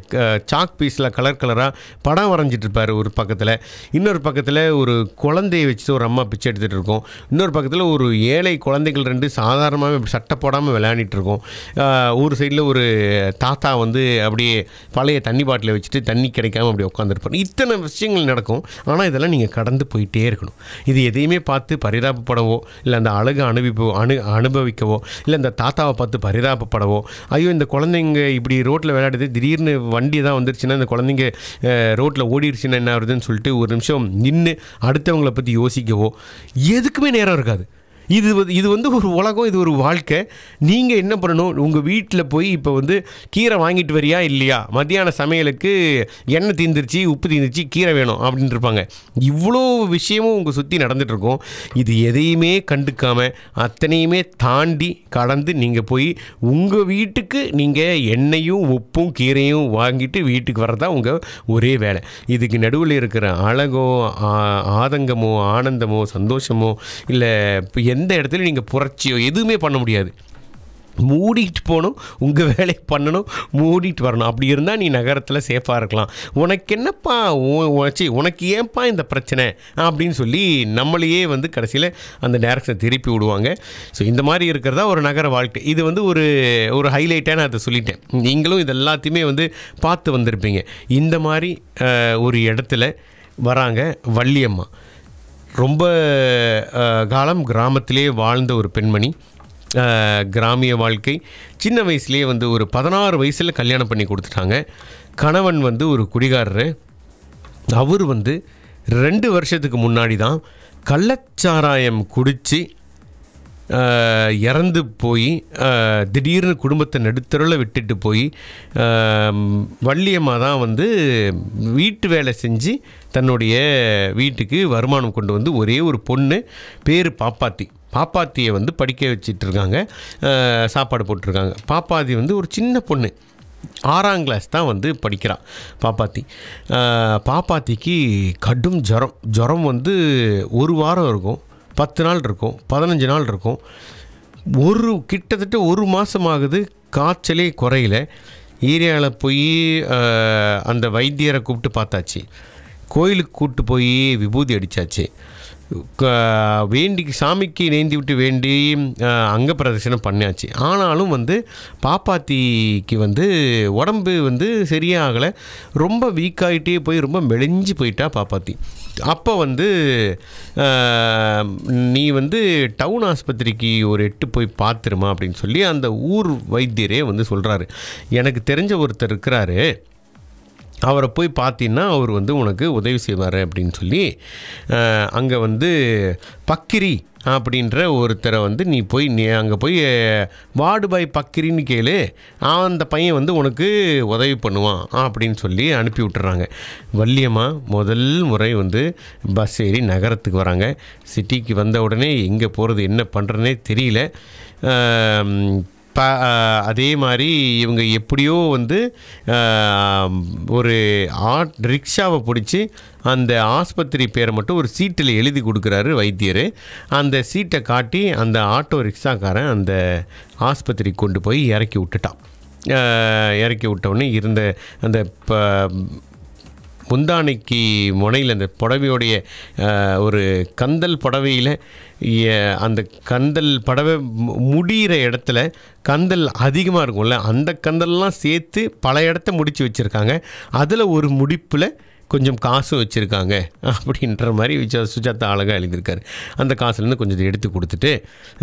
சாக் பீஸில் கலர் கலராக படம் வரைஞ்சிட்டு இருப்பார் ஒரு பக்கத்தில் இன்னொரு பக்கத்தில் ஒரு குழந்தைய வச்சுட்டு ஒரு அம்மா பிச்சை எடுத்துகிட்டு இருக்கோம் இன்னொரு பக்கத்தில் ஒரு ஏழை குழந்தைகள் ரெண்டு சாதாரணமாகவே சட்டை போடாமல் விளையாடிட்டு இருக்கோம் ஆஹ் ஒரு சைடில் ஒரு தாத்தா வந்து அப்படியே பழைய தண்ணி பாட்டிலை வச்சுட்டு தண்ணி கிடைக்காம அப்படி உட்காந்துருப்பார் இத்தனை விஷயங்கள் நடக்கும் ஆனால் இதெல்லாம் நீங்கள் கடந்து போயிட்டே இருக்கணும் இது எதையுமே பார்த்து பரிதாபப்படவோ இல்லை அந்த அழகை அனுபவிப்போ அனு அனுபவிக்கவோ இல்லை இந்த தாத்தாவை பார்த்து பரிதாபப்படவோ ஐயோ இந்த குழந்தைங்க இப்படி ரோட்டில் விளையாடுது திடீர்னு வண்டி தான் வந்துருச்சுன்னா இந்த குழந்தைங்க ரோட்டில் ஓடிடுச்சுன்னா என்ன ஆகுதுன்னு சொல்லிட்டு ஒரு நிமிஷம் நின்று அடுத்தவங்களை பற்றி யோசிக்கவோ எதுக்குமே நேரம் இருக்காது இது வந்து- இது வந்து ஒரு உலகம் இது ஒரு வாழ்க்கை நீங்கள் என்ன பண்ணணும் உங்கள் வீட்டில் போய் இப்போ வந்து கீரை வாங்கிட்டு வரியா இல்லையா மத்தியான சமையலுக்கு எண்ணெய் தீந்துருச்சு உப்பு தீந்துருச்சு கீரை வேணும் அப்படின்னு இருப்பாங்க இவ்வளோ விஷயமும் உங்கள் சுற்றி நடந்துகிட்ருக்கோம் இது எதையுமே கண்டுக்காமல் அத்தனையுமே தாண்டி கடந்து நீங்கள் போய் உங்கள் வீட்டுக்கு நீங்கள் எண்ணெயும் உப்பும் கீரையும் வாங்கிட்டு வீட்டுக்கு வர்றதா உங்கள் ஒரே வேலை இதுக்கு நடுவில் இருக்கிற அழகோ ஆ- ஆதங்கமோ ஆனந்தமோ சந்தோஷமோ இல்லை இப்போ எந்த இடத்துல நீங்கள் புரட்சியோ எதுவுமே பண்ண முடியாது மூடிட்டு போகணும் உங்கள் வேலையை பண்ணணும் மூடிட்டு வரணும் அப்படி இருந்தால் நீ நகரத்தில் சேஃபாக இருக்கலாம் உனக்கு என்னப்பா உ- உனச்சி உனக்கு ஏன்பா இந்த பிரச்சனை அப்படின்னு சொல்லி நம்மளையே வந்து கடைசியில் அந்த டேரக்ஷனை திருப்பி விடுவாங்க ஸோ இந்த மாதிரி இருக்கிறதா ஒரு நகர வாழ்க்கை இது வந்து ஒரு ஒரு ஹைலைட்டாக நான் அதை சொல்லிட்டேன் நீங்களும் இது எல்லாத்தையுமே வந்து பார்த்து வந்திருப்பீங்க இந்த மாதிரி அஹ், ஒரு இடத்துல வராங்க வள்ளியம்மா ரொம்ப அஹ், காலம் கிராமத்திலே வாழ்ந்த ஒரு பெண்மணி அஹ், கிராமிய வாழ்க்கை சின்ன வயசுலேயே வந்து ஒரு பதினாறு வயசில் கல்யாணம் பண்ணி கொடுத்துட்டாங்க கணவன் வந்து ஒரு குடிகாரரு அவர் வந்து ரெண்டு வருஷத்துக்கு முன்னாடி தான் கள்ளச்சாராயம் குடித்து ஆஹ், இறந்து போய் ஆஹ், திடீர்னு குடும்பத்தை நடுத்தருவில் விட்டுட்டு போய் ஆம், வள்ளியம்மா தான் வந்து வீட்டு வேலை செஞ்சு தன்னுடைய வீட்டுக்கு வருமானம் கொண்டு வந்து ஒரே ஒரு பொண்ணு பேர் பாப்பாத்தி பாப்பாத்தியை வந்து படிக்க வச்சிட்டு இருக்காங்க ஆஹ், சாப்பாடு போட்டிருக்காங்க பாப்பாத்தி வந்து ஒரு சின்ன பொண்ணு ஆறாம் கிளாஸ் தான் வந்து படிக்கிறான் பாப்பாத்தி ஆஹ், பாப்பாத்திக்கு கடும் ஜுரம் ஜுரம் வந்து ஒரு வாரம் இருக்கும் பத்து நாள் இருக்கும் பதினஞ்சு நாள் இருக்கும் ஒரு கிட்டத்தட்ட ஒரு மாதம் ஆகுது காய்ச்சலே குறையல ஏரியாவில் போய் ஆஹ், அந்த வைத்தியரை கூப்பிட்டு பார்த்தாச்சு கோயிலுக்கு கூப்பிட்டு போய் விபூதி அடித்தாச்சு க- வேண்டி சாமிக்கு நேந்தி விட்டு வேண்டி அஹ், அங்க பிரதர்ஷனம் பண்ணியாச்சு ஆனாலும் வந்து பாப்பாத்திக்கு வந்து உடம்பு வந்து சரியாகலை ரொம்ப வீக்காயிட்டே போய் ரொம்ப மெலிஞ்சு போயிட்டா பாப்பாத்தி அப்போ வந்து அஹ், நீ வந்து டவுன் ஆஸ்பத்திரிக்கு ஒரு எட்டு போய் பார்த்துருமா அப்படின்னு சொல்லி அந்த ஊர் வைத்தியரே வந்து சொல்கிறாரு எனக்கு தெரிஞ்ச ஒருத்தர் இருக்கிறாரு அவரை போய் பார்த்தீங்கன்னா அவர் வந்து உனக்கு உதவி செய்வார் அப்படின்னு சொல்லி அங்கே வந்து பக்கிரி அப்படின்ற ஒருத்தரை வந்து நீ போய் நீ அங்கே போய் வார்டு பாய் பக்கிரின்னு கேளு அந்த பையன் வந்து உனக்கு உதவி பண்ணுவான் அப்படின்னு சொல்லி அனுப்பி விட்டுறாங்க வள்ளியம்மா முதல் முறை வந்து பஸ் ஏறி நகரத்துக்கு வராங்க சிட்டிக்கு வந்த உடனே எங்கே போகிறது என்ன பண்ணுறதுனே தெரியல ஆம், ப ஆஹ் அதே மாதிரி இவங்க எப்படியோ வந்து ஆஹ், ஒரு ஆட் ரிக்ஷாவை பிடிச்சி அந்த ஆஸ்பத்திரி பேரை மட்டும் ஒரு சீட்டில் எழுதி கொடுக்குறாரு வைத்தியர் அந்த சீட்டை காட்டி அந்த ஆட்டோ ரிக்ஷாக்காரன் அந்த ஆஸ்பத்திரி கொண்டு போய் இறக்கி விட்டுட்டான் ஆஹ், இறக்கி விட்ட உடனே இருந்த அந்த ப முந்தானைக்கு முனையில் அந்த புடவையோடைய அஹ், ஒரு கந்தல் புடவையில் அந்த கந்தல் புடவை மு- முடிகிற இடத்துல கந்தல் அதிகமாக இருக்கும்ல அந்த கந்தல்லாம் சேர்த்து பல இடத்த முடித்து வச்சுருக்காங்க அதில் ஒரு முடிப்பில் கொஞ்சம் காசும் வச்சுருக்காங்க அப்படின்ற மாதிரி விஜா சுஜாதா அழகாக எழுதியிருக்காரு அந்த காசுலேருந்து கொஞ்சம் எடுத்து கொடுத்துட்டு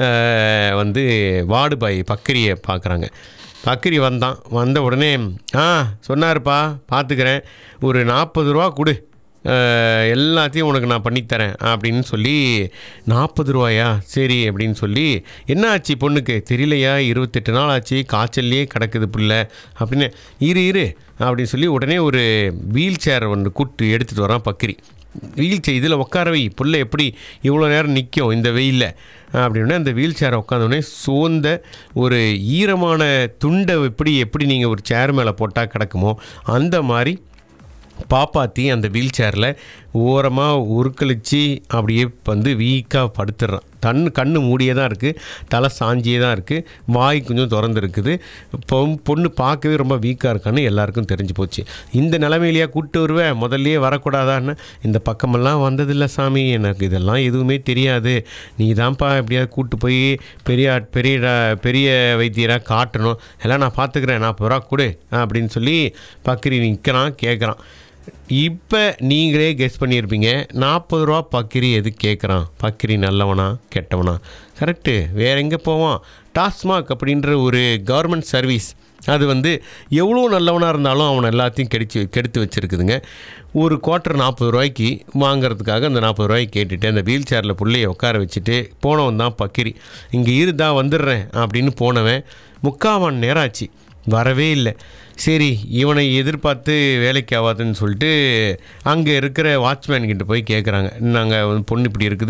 அஹ், வந்து வார்டு பாய் பக்கரியை பார்க்குறாங்க பக்கிரி வந்தான் வந்த உடனே ஆ சொன்னாருப்பா பார்த்துக்கிறேன் ஒரு நாற்பது ரூபா கொடு அஹ், எல்லாத்தையும் உனக்கு நான் பண்ணித்தரேன் அப்படின்னு சொல்லி நாற்பது ரூபாயா சரி அப்படின்னு சொல்லி என்ன ஆச்சு பொண்ணுக்கு தெரியலையா இருபத்தெட்டு நாள் ஆச்சு காய்ச்சல்லையே கிடக்குது புள்ள அப்படின்னு இரு இரு அப்படின்னு சொல்லி உடனே ஒரு வீல் சேர் ஒன்று கூட்டு எடுத்துகிட்டு வரான் பக்கிரி வீல் சேர் இதில் உட்கார வை புள்ள எப்படி இவ்வளோ நேரம் நிற்கும் இந்த வெயிலில் அப்படின்னு அந்த வீல் சேரை உட்காந்தோடனே சோர்ந்த ஒரு ஈரமான துண்டை எப்படி எப்படி நீங்கள் ஒரு சேர் மேலே போட்டால் கிடக்குமோ அந்த மாதிரி பாப்பாத்தி அந்த வீல் சேரில் ஓரமாக உருக்களிச்சு அப்படியே வந்து வீக்காக படுத்துடுறான் தன் கண்ணு மூடியே தான் இருக்குது தலை சாஞ்சியே தான் இருக்குது வாய் கொஞ்சம் திறந்துருக்குது பொ பொண்ணு பார்க்கவே ரொம்ப வீக்காக இருக்கான்னு எல்லாருக்கும் தெரிஞ்சு போச்சு இந்த நிலமையிலேயே கூப்பிட்டு வருவேன் முதல்லயே வரக்கூடாதான்னு இந்த பக்கமெல்லாம் வந்ததில்லை சாமி எனக்கு இதெல்லாம் எதுவுமே தெரியாது நீ தான்ப்பா எப்படியாவது கூப்பிட்டு போய் பெரிய ஆட்- பெரிய டா- பெரிய வைத்தியராக காட்டணும் எல்லாம் நான் பார்த்துக்கிறேன் நாற்பது ரூபா கொடு அப்படின்னு சொல்லி பக்கிரி நிற்கிறான் கேட்குறான் இப்போ நீங்களே கெஸ் பண்ணியிருப்பீங்க நாற்பது ரூபா பக்கிரி எது கேட்குறான் பக்கிரி நல்லவனா கெட்டவனா கரெக்டு வேற எங்கே போவான் டாஸ்மாக் அப்படின்ற ஒரு கவர்மெண்ட் சர்வீஸ் அது வந்து எவ்வளோ நல்லவனாக இருந்தாலும் அவனை எல்லாத்தையும் கெடிச்சு கெடுத்து வச்சுருக்குதுங்க ஒரு குவார்ட்டர் நாற்பது ரூபாய்க்கு வாங்குறதுக்காக அந்த நாற்பது ரூபாய்க்கு கேட்டுட்டு அந்த வீல் சேரில் பிள்ளைய உட்கார வச்சுட்டு போனவன் தான் பக்கிரி இங்கே இருந்தா வந்துடுறேன் அப்படின்னு போனவன் முக்கால் மணி நேரம் ஆச்சு வரவே இல்லை சரி இவனை எதிர்பார்த்து வேலைக்கு ஆகாதுன்னு சொல்லிட்டு அங்கே இருக்கிற வாட்ச்மேன் கிட்ட போய் கேட்குறாங்க நாங்கள் வந்து பொண்ணு இப்படி இருக்குது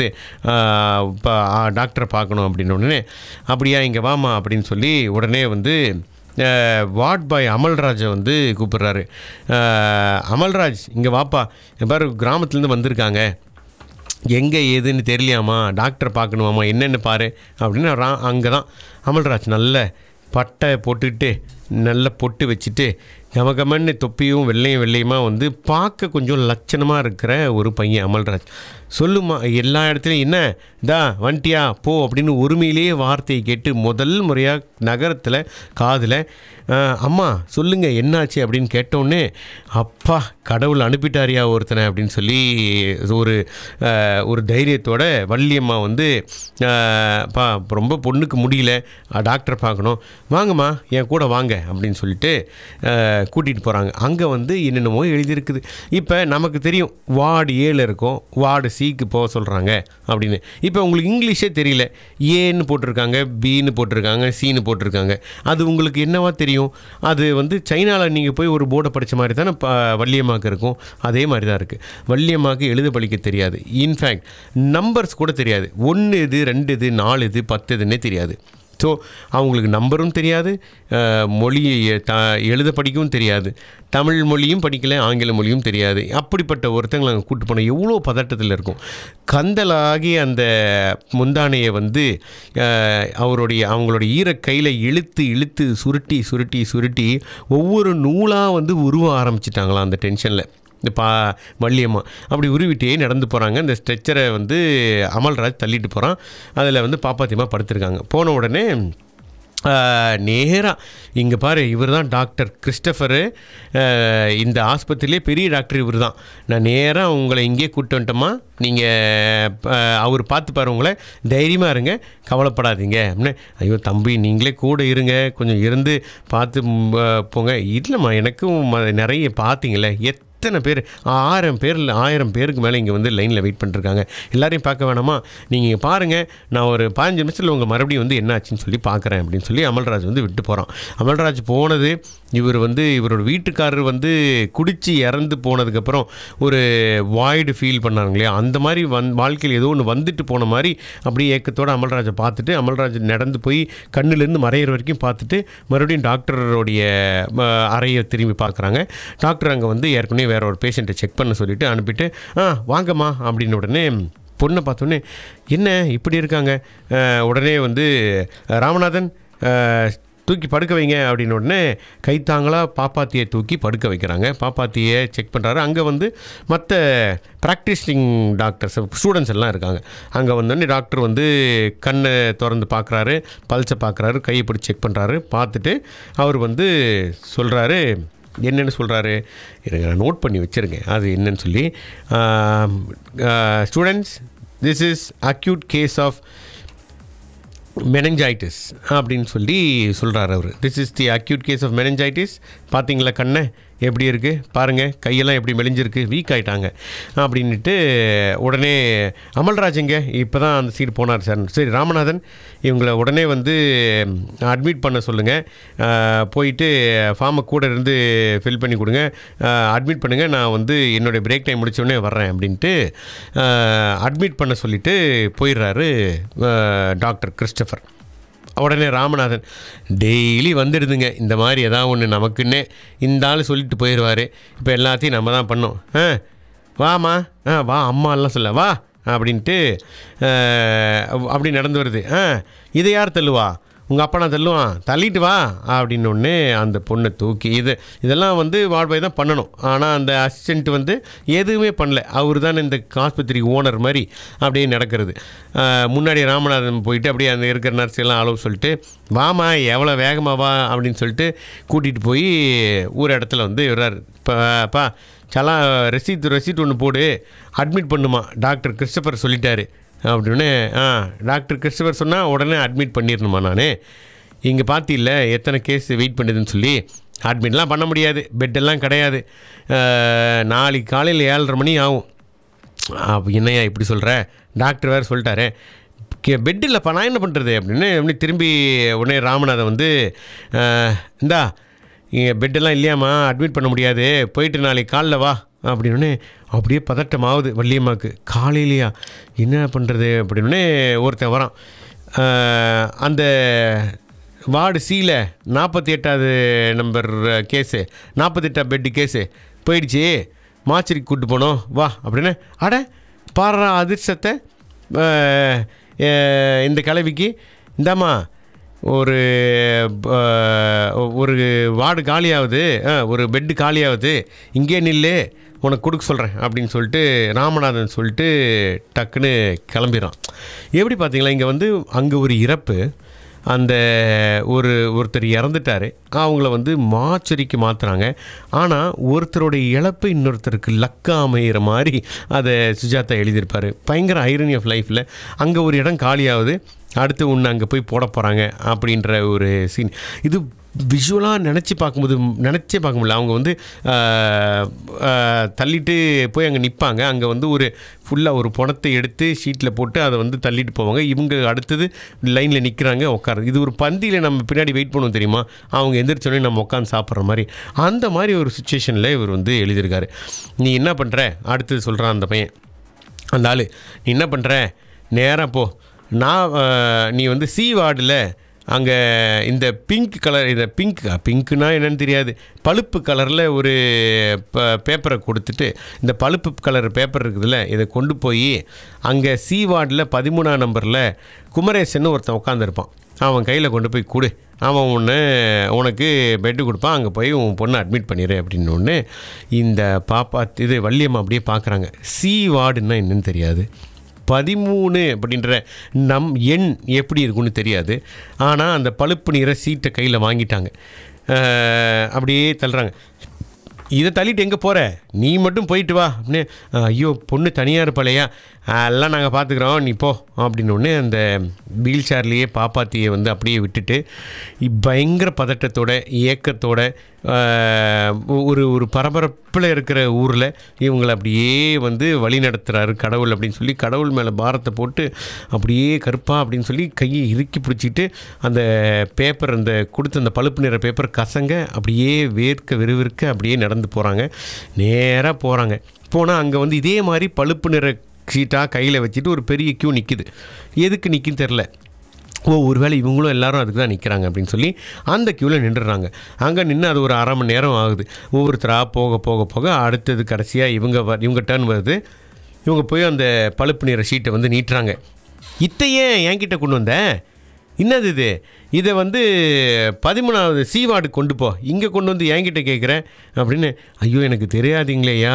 இப்போ டாக்டரை பார்க்கணும் அப்படின்னு உடனே அப்படியா இங்கே வாமா அப்படின்னு சொல்லி உடனே வந்து அஹ், வார்ட் பாய் அமல்ராஜை வந்து கூப்பிடுறாரு அஹ், அமல்ராஜ் இங்கே வாப்பா இங்க பாரு கிராமத்துலேருந்து வந்திருக்காங்க எங்கே ஏதுன்னு தெரியலையாமா டாக்டரை பார்க்கணுமாம்மா என்னென்னு பாரு அப்படின்னு அங்கே தான் அமல்ராஜ் நல்ல பட்டை போட்டுக்கிட்டு நல்ல பொட்டு வச்சுட்டு கமகமன்னு தொப்பியும் வெள்ளையும் வெள்ளையுமா வந்து பார்க்க கொஞ்சம் லட்சணமாக இருக்கிற ஒரு பையன் அமல்ராஜ் சொல்லுமா எல்லா இடத்துலையும் என்ன தா வண்டியா போ அப்படின்னு உரிமையிலேயே வார்த்தையை கேட்டு முதல் முறையாக நகரத்தில் காதில் அம்மா சொல்லுங்கள் என்னாச்சு அப்படின்னு கேட்டோன்னே அப்பா கடவுள் அனுப்பிட்டாரியா ஒருத்தனை அப்படின்னு சொல்லி ஒரு அஹ், ஒரு தைரியத்தோட வள்ளியம்மா வந்து அஹ், பா ரொம்ப பொண்ணுக்கு முடியல அஹ், டாக்டர் பார்க்கணும் வாங்கம்மா என் கூட வாங்க அப்படின்னு சொல்லிட்டு கூட்டிகிட்டு போகிறாங்க அங்கே வந்து என்னென்னமோ எழுதியிருக்குது இப்போ நமக்கு தெரியும் வார்டு ஏழு இருக்கும் வார்டு சிக்கு போக சொல்கிறாங்க அப்படின்னு இப்போ உங்களுக்கு இங்கிலீஷே தெரியல ஏன்னு போட்டிருக்காங்க பின்னு போட்டிருக்காங்க சின்னு போட்டிருக்காங்க அது உங்களுக்கு என்னவா தெரியும் அது வந்து சைனாவில் நீங்கள் போய் ஒரு போர்டை படித்த மாதிரி தானே ப வள்ளியம்மாக்கு இருக்கும் அதே மாதிரி தான் இருக்குது வள்ளியம்மாக்கு எழுத படிக்க தெரியாது இன்ஃபேக்ட் நம்பர்ஸ் கூட தெரியாது ஒன்று இது ரெண்டு இது நாலு இது பத்து இதுன்னே தெரியாது ஸோ அவங்களுக்கு நம்பரும் தெரியாது அஹ், மொழியை எ- த எழுத படிக்கவும் தெரியாது தமிழ் மொழியும் படிக்கல ஆங்கில மொழியும் தெரியாது அப்படிப்பட்ட ஒருத்தங்களை அங்கே கூட்டு போனால் எவ்வளோ பதட்டத்தில் இருக்கும் கந்தலாகி அந்த முந்தானையை வந்து அஹ், அவருடைய அவங்களுடைய ஈர கையில் இழுத்து இழுத்து சுருட்டி சுருட்டி சுருட்டி ஒவ்வொரு நூலாக வந்து உருவ ஆரம்பிச்சிட்டாங்களாம் அந்த டென்ஷனில் இந்த பா வள்ளியம்மா அப்படி உருவிட்டே நடந்து போகிறாங்க இந்த ஸ்ட்ரெச்சரை வந்து அமல்ராஜ் தள்ளிட்டு போகிறான் அதில் வந்து பாப்பாத்தியம்மா படுத்திருக்காங்க போன உடனே நேராக இங்கே பாரு இவர் தான் டாக்டர் கிறிஸ்டஃபரு அஹ், இந்த ஆஸ்பத்திரியிலே பெரிய டாக்டர் இவர் தான் நான் நேராக உங்களை இங்கே கூப்பிட்டு வந்துட்டோமா நீங்கள் அவர் பார்த்து பாரு உங்களை தைரியமாக இருங்க கவலைப்படாதீங்க அப்படின்னு ஐயோ தம்பி நீங்களே கூட இருங்க கொஞ்சம் இருந்து பார்த்து ம், அஹ், போங்க இல்லைம்மா எனக்கும் ம- நிறைய பார்த்தீங்களே எத் எத்தனை பேர் ஆயிரம் பேரில் ஆயிரம் பேருக்கு மேலே இங்கே வந்து லைனில் வெயிட் பண்ணிருக்காங்க எல்லாரையும் பார்க்க வேணாமா நீங்கள் பாருங்கள் நான் ஒரு பதினஞ்சு நிமிஷத்தில் உங்கள் மறுபடியும் வந்து என்ன ஆச்சுன்னு சொல்லி பார்க்குறேன் அப்படின்னு சொல்லி அமல்ராஜ் வந்து விட்டு போகிறான் அமல்ராஜ் போனது இவர் வந்து இவரோட வீட்டுக்காரர் வந்து குடிச்சு இறந்து போனதுக்கப்புறம் ஒரு வாய்டு ஃபீல் பண்ணாங்க இல்லையா அந்த மாதிரி வந் வாழ்க்கையில் ஏதோ ஒன்று வந்துட்டு போன மாதிரி அப்படியே ஏக்கத்தோட அமல்ராஜை பார்த்துட்டு அமல்ராஜ் நடந்து போய் கண்ணுலேருந்து மறையிற வரைக்கும் பார்த்துட்டு மறுபடியும் டாக்டருடைய ம, அறையை திரும்பி பார்க்குறாங்க டாக்டர் அங்கே வந்து ஏற்கனவே வேற ஒரு பேஷண்ட்டை செக் பண்ண சொல்லிட்டு அனுப்பிட்டு ஆ வாங்கம்மா அப்படின்ன உடனே பொண்ணை பார்த்தோன்னே என்ன இப்படி இருக்காங்க அஹ், உடனே வந்து ராமநாதன் அஹ், தூக்கி படுக்க வைங்க அப்படின்னு உடனே கைத்தாங்களாக பாப்பாத்தியை தூக்கி படுக்க வைக்கிறாங்க பாப்பாத்தியை செக் பண்ணுறாரு அங்கே வந்து மற்ற ப்ராக்டிஸிங் டாக்டர்ஸ் ஸ்டூடெண்ட்ஸ் எல்லாம் இருக்காங்க அங்கே வந்தோடனே டாக்டர் வந்து கண்ணை திறந்து பார்க்குறாரு பல்ஸை பார்க்குறாரு கையை பிடிச்சி செக் பண்ணுறாரு பார்த்துட்டு அவர் வந்து சொல்கிறாரு என்னென்னு சொல்கிறாரு இருங்க நான் நோட் பண்ணி வச்சுருங்க அது என்னன்னு சொல்லி students this is acute case of meningitis அப்படின்னு சொல்லி சொல்கிறார் அவர் this is the acute case of meningitis பார்த்தீங்களா கண்ணை எப்படி இருக்குது பாருங்கள் கையெல்லாம் எப்படி மெலிஞ்சிருக்கு வீக் ஆயிட்டாங்க அப்படின்ட்டு உடனே அமல்ராஜ் எங்க இப்போ தான் அந்த சீட் போனார் சார் சரி ராமநாதன் இவங்களை உடனே வந்து அட்மிட் பண்ண சொல்லுங்கள் போயிட்டு ஃபார்மை கூட இருந்து ஃபில் பண்ணி கொடுங்க அட்மிட் பண்ணுங்கள் நான் வந்து என்னுடைய பிரேக் டைம் முடிச்ச உடனே வர்றேன் அப்படின்ட்டு அட்மிட் பண்ண சொல்லிட்டு போயிடுறாரு டாக்டர் கிறிஸ்டபர் உடனே ராமநாதன் டெய்லி வந்துடுதுங்க இந்த மாதிரி ஏதாவது ஒன்று நமக்குன்னே இந்த ஆள் சொல்லிட்டு போயிடுவார் இப்போ எல்லாத்தையும் நம்ம தான் பண்ணோம் ஆ வாம்மா ஆ வா அம்மாலாம் சொல்ல வா அப்படின்ட்டு அஹ், அப்படி நடந்து வருது ஆ இதை யார் தள்ளுவா உங்கள் அப்பா நான் தள்ளுவான் தள்ளிட்டு வா அப்படின்னு ஒன்று அந்த பொண்ணை தூக்கி இது இதெல்லாம் வந்து வார்டு தான் பண்ணணும் ஆனால் அந்த அசிஸ்டண்ட் வந்து எதுவுமே பண்ணல அவர் தான் இந்த ஆஸ்பத்திரி ஓனர் மாதிரி அப்படியே நடக்கிறது ஆஹ் முன்னாடி ராமநாதன் போயிட்டு அப்படியே அந்த இருக்கிற நர்ஸ் எல்லாம் அளவு சொல்லிட்டு வாமா எவ்வளோ வேகமாக வா அப்படின்னு சொல்லிட்டு கூட்டிகிட்டு போய் ஒரு இடத்துல வந்து விடுறாரு பா சலா ரெசீட் ரெசீட் ஒன்று போடு அட்மிட் பண்ணுமா டாக்டர் கிறிஸ்டபர் சொல்லிட்டாரு அப்படின்னு ஆ டாக்டர் கிறிஸ்டபர் சொன்னால் உடனே அட்மிட் பண்ணிடணுமா நான் இங்கே பார்த்தில்ல எத்தனை கேஸ் வெயிட் பண்ணுதுன்னு சொல்லி அட்மிட்லாம் பண்ண முடியாது பெட்டெல்லாம் கிடையாது அஹ், நாளைக்கு காலையில் ஏழரை மணி ஆகும் அப்போ என்னையா இப்படி சொல்கிற டாக்டர் வேறு சொல்லிட்டாரு கே பெட் இல்லைப்பா நான் என்ன பண்ணுறது அப்படின்னு அப்படி திரும்பி உடனே ராமநாதன் வந்து அஹ், இந்தா இங்கே பெட்டெல்லாம் இல்லையாம்மா அட்மிட் பண்ண முடியாது போயிட்டு நாளைக்கு காலைல வா அப்படின்னு அப்படியே பதட்டமாகுது வள்ளியம்மாவுக்கு காலையிலையா என்ன பண்ணுறது அப்படின்னு ஒருத்தன் வரான் அஹ், அந்த வார்டு சியில் நாற்பத்தி எட்டாவது நம்பர் கேஸு நாற்பத்தெட்டாம் பெட்டு கேஸு போயிடுச்சு மாச்சரிக்கு கூப்பிட்டு போனோம் வா அப்படின்னு அட பாடுற அதிர்ஷ்டத்தை அஹ், அஹ், இந்த கிழவிக்கு இந்தாம்மா ஒரு அஹ், ஒரு வார்டு காலியாகுது அஹ், ஒரு பெட்டு காலியாகுது இங்கே நில்லு உனக்கு கொடுக்க சொல்கிறேன் அப்படின்னு சொல்லிட்டு ராமநாதன் சொல்லிட்டு டக்குன்னு கிளம்பிடுறான் எப்படி பார்த்தீங்களா இங்கே வந்து அங்கே ஒரு இறப்பு அந்த ஒரு ஒருத்தர் இறந்துட்டார் அவங்கள வந்து மாச்சரிக்கு மாற்றுறாங்க ஆனால் ஒருத்தருடைய இழப்பு இன்னொருத்தருக்கு லக்கா அமைகிற மாதிரி அதை சுஜாதா எழுதியிருப்பார் பயங்கர ஐரனி ஆஃப் லைஃப்பில் அங்கே ஒரு இடம் காலியாகுது அடுத்து ஒன்று அங்கே போய் போட போகிறாங்க அப்படின்ற ஒரு சீன் இது விஷுவலாக நினச்சி பார்க்கும்போது நினச்சே பார்க்க முடியல அவங்க வந்து ஆஹ், ஆஹ், தள்ளிட்டு போய் அங்கே நிற்பாங்க அங்கே வந்து ஒரு ஃபுல்லாக ஒரு பணத்தை எடுத்து ஷீட்டில் போட்டு அதை வந்து தள்ளிட்டு போவாங்க இவங்க அடுத்தது லைனில் நிற்கிறாங்க உட்காரு இது ஒரு பந்தியில் நம்ம பின்னாடி வெயிட் பண்ணுவோம் தெரியுமா அவங்க எந்திரிச்சோடனே நம்ம உட்காந்து சாப்பிட்ற மாதிரி அந்த மாதிரி ஒரு சுச்சுவேஷனில் இவர் வந்து எழுதியிருக்காரு நீ என்ன பண்ணுற அடுத்தது சொல்கிறான் அந்த பையன் அந்த ஆள் நீ என்ன பண்ணுற நேராக போ நான் அஹ், நீ வந்து சி வார்டில் அங்கே இந்த பிங்க் கலர் இந்த பிங்க் பிங்க்குனா என்னன்னு தெரியாது பழுப்பு கலரில் ஒரு ப பேப்பரை கொடுத்துட்டு இந்த பழுப்பு கலர் பேப்பர் இருக்குதுல்ல இதை கொண்டு போய் அங்கே சி வார்டில் பதிமூணாம் நம்பரில் குமரேசன் ஒருத்தன் உட்காந்துருப்பான் அவன் கையில் கொண்டு போய் கொடு அவன் ஒன்று உனக்கு பெட்டு கொடுப்பான் அங்கே போய் உன் பொண்ணை அட்மிட் பண்ணிடு அப்படின்னு ஒன்று இந்த பாப்பா இது வள்ளியம்மா அப்படியே பார்க்குறாங்க சி வார்டுன்னா என்னன்னு தெரியாது பதிமூணு அப்படின்ற நம் எண் எப்படி இருக்குன்னு தெரியாது ஆனால் அந்த பழுப்பு நிற சீட்டை கையில் வாங்கிட்டாங்க அஹ், அப்படியே தள்ளுறாங்க இதை தள்ளிட்டு எங்கே போகிற நீ மட்டும் போயிட்டு வா அப்படின்னு ஐயோ பொண்ணு தனியாக இருப்பாளையா எல்லாம் நாங்கள் பார்த்துக்குறோம் நீ போ அப்படின்னு ஒன்று அந்த வீல் சேர்லேயே பாப்பாத்தியை வந்து அப்படியே விட்டுட்டு இ- பயங்கர பதட்டத்தோட ஏக்கத்தோட ஆஹ், ஒரு ஒரு பரபரப்பில் இருக்கிற ஊரில் இவங்களை அப்படியே வந்து வழி நடத்துகிறாரு கடவுள் அப்படின்னு சொல்லி கடவுள் மேலே பாரத்தை போட்டு அப்படியே கருப்பா அப்படின்னு சொல்லி கையை இறுக்கி பிடிச்சிட்டு அந்த பேப்பர் அந்த கொடுத்த அந்த பழுப்பு நிற பேப்பர் கசங்க அப்படியே வேர்க்க விறுவிறுக்க அப்படியே நடந்து போகிறாங்க நேராக போகிறாங்க போனால் அங்கே வந்து இதே மாதிரி பழுப்பு நிற ஷீட்டாக கையில் வச்சுட்டு ஒரு பெரிய கியூ நிற்கிது எதுக்கு நிற்குன்னு தெரில ஓ ஒருவேளை இவங்களும் எல்லாரும் அதுக்கு தான் நிற்கிறாங்க அப்படின்னு சொல்லி அந்த க்யூவில் நின்றுடுறாங்க அங்கே நின்று அது ஒரு அரை மணி நேரம் ஆகுது ஒவ்வொருத்தராக போக போக போக அடுத்தது கடைசியாக இவங்க வ இவங்க டர்ன் வருது இவங்க போய் அந்த பழுப்பு நிற ஷீட்டை வந்து நீட்டுறாங்க இத்தையே என்கிட்ட கொண்டு வந்த என்னது இது இதை வந்து பதிமூணாவது சி வார்டு கொண்டு போ இங்கே கொண்டு வந்து என்கிட்ட கேட்குறேன் அப்படின்னு ஐயோ எனக்கு தெரியாதுங்களேயா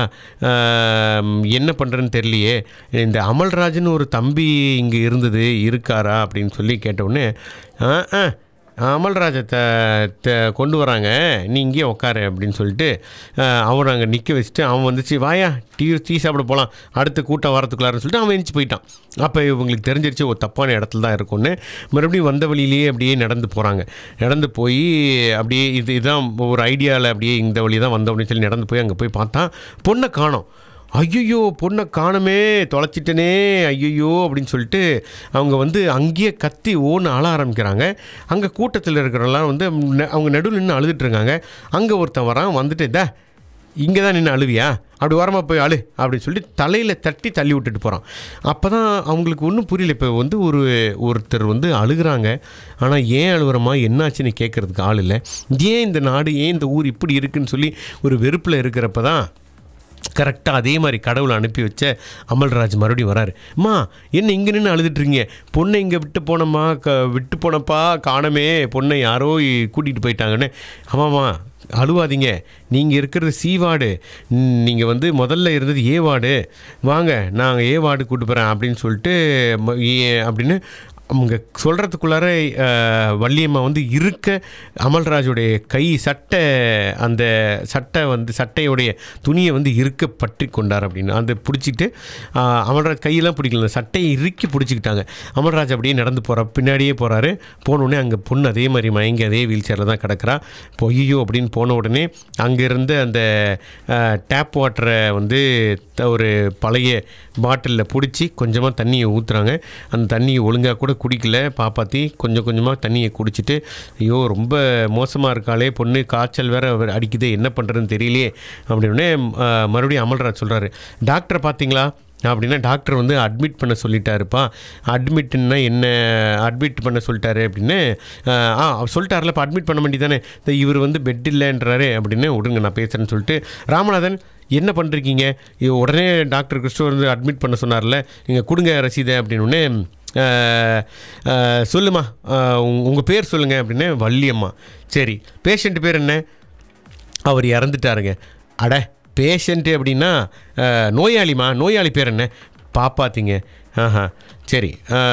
ஆம், என்ன பண்ணுறேன்னு தெரியலையே இந்த அமல்ராஜ்னு ஒரு தம்பி இங்கே இருந்தது இருக்காரா அப்படின்னு சொல்லி கேட்டவுடனே ஆ ஆ அமல்ராஜை த த கொண்டு வராங்க நீ இங்கேயே உட்காரு அப்படின்னு சொல்லிட்டு அஹ், அவனை அங்கே நிற்க வச்சுட்டு அவன் வந்துச்சு வாயா டீ டீ சாப்பிட போகலாம் அடுத்த கூட்டம் வரத்துக்குள்ளாருன்னு சொல்லிட்டு அவன் எந்திச்சு போயிட்டான் அப்போ இவங்களுக்கு தெரிஞ்சிருச்சு ஒரு தப்பான இடத்துல தான் இருக்கும்னு மறுபடியும் வந்த வழியிலேயே அப்படியே நடந்து போகிறாங்க நடந்து போய் அப்படியே இது இதுதான் ஒரு ஐடியாவில் அப்படியே இந்த வழி தான் வந்த அப்படின்னு சொல்லி நடந்து போய் அங்கே போய் பார்த்தா பொண்ணை காணோம் ஐயோ பொண்ணை காணுமே தொலைச்சிட்டனே ஐயோ அப்படின்னு சொல்லிட்டு அவங்க வந்து அங்கேயே கத்தி ஓன்னு அழ ஆரம்பிக்கிறாங்க அங்கே கூட்டத்தில் இருக்கிறவங்களாம் வந்து நெ- அவங்க நடுவில் நின்று அழுதுட்டு இருக்காங்க அங்கே ஒருத்தன் வரான் வந்துட்டு த இங்கே தான் நின்று அழுவியா அப்படி வரமா போய் அழு அப்படின்னு சொல்லிட்டு தலையில் தட்டி தள்ளி விட்டுட்டு போகிறான் அப்போ தான் அவங்களுக்கு ஒன்றும் புரியல இப்போ வந்து ஒரு ஒருத்தர் வந்து அழுகுறாங்க ஆனால் ஏன் அழுகுறமா என்னாச்சுன்னு கேட்குறதுக்கு ஆள் இல்லை ஏன் இந்த நாடு ஏன் இந்த ஊர் இப்படி இருக்குன்னு சொல்லி ஒரு வெறுப்பில் இருக்கிறப்ப தான் கரெக்டாக அதே மாதிரி கடவுளை அனுப்பி வச்ச அமல்ராஜ் மறுபடியும் வராரு அம்மா என்ன இங்கே நின்று அழுதுட்டுருங்க பொண்ணை இங்கே விட்டு போனம்மா க விட்டு போனப்பா காணமே பொண்ணை யாரோ கூட்டிகிட்டு போயிட்டாங்கன்னு ஆமாம்மா அழுவாதீங்க நீங்கள் இருக்கிறது சி வார்டு நீங்கள் வந்து முதல்ல இருந்தது ஏ வார்டு வாங்க நாங்கள் ஏ வார்டு கூட்டு போகிறேன் அப்படின்னு சொல்லிட்டு ம- ஏ- அப்படின்னு அவங்க சொல்கிறதுக்குள்ளார வள்ளியம்மா வந்து இருக்க அமல்ராஜுடைய கை சட்டை அந்த சட்டை வந்து சட்டையுடைய துணியை வந்து இருக்க பற்றி கொண்டார் அப்படின்னு அந்த பிடிச்சிட்டு ஆஹ், அமல்ராஜ் கையெல்லாம் பிடிக்கல அந்த சட்டையை இறுக்கி பிடிச்சிக்கிட்டாங்க அமல்ராஜ் அப்படியே நடந்து போகிற பின்னாடியே போகிறாரு போனோடனே அங்கே பொண்ணு அதே மாதிரி மயங்கி அதே வீல் சேரில் தான் கிடக்கிறா பொய்யோ அப்படின்னு போன உடனே அங்கே இருந்த அந்த டேப் வாட்டரை வந்து த- ஒரு பழைய பாட்டிலில் பிடிச்சி கொஞ்சமாக தண்ணியை ஊற்றுறாங்க அந்த தண்ணியை ஒழுங்காக கூட குடிக்கல பாப்பாத்தி கொஞ்சம் கொஞ்சமாக தண்ணியை குடிச்சிட்டு ஐயோ ரொம்ப மோசமாக இருக்காளே பொண்ணு காய்ச்சல் வேற அவர் அடிக்குது என்ன பண்ணுறதுன்னு தெரியலையே அப்படின்னே மறுபடியும் அமல்ராஜ் சொல்கிறாரு டாக்டரை பார்த்தீங்களா அப்படின்னா டாக்டர் வந்து அட்மிட் பண்ண சொல்லிட்டாருப்பா அட்மிட்னா என்ன அட்மிட் பண்ண சொல்லிட்டாரு அப்படின்னு ஆஹ், ஆ அவர் சொல்லிட்டார்ல இப்போ அட்மிட் பண்ண வேண்டியதானே இந்த இவர் வந்து பெட் இல்லைன்றாரு அப்படின்னு விடுங்க நான் பேசுகிறேன்னு சொல்லிட்டு ராமநாதன் என்ன பண்ணுறீங்க உடனே டாக்டர் கிறிஸ்டோ வந்து அட்மிட் பண்ண சொன்னார்ல நீங்கள் கொடுங்க ரசீதை அப்படின்னு உடனே, ஆஹ், ஆஹ், சொல்லுமா உங்கள் பேர் சொல்லுங்கள் அப்படின்னு வள்ளியம்மா சரி பேஷண்ட் பேர் என்ன அவர் இறந்துட்டாருங்க அட பேஷண்ட்டு அப்படின்னா அஹ், நோயாளிமா நோயாளி பேர் என்ன பாப்பாத்தீங்க ஆஹா சரி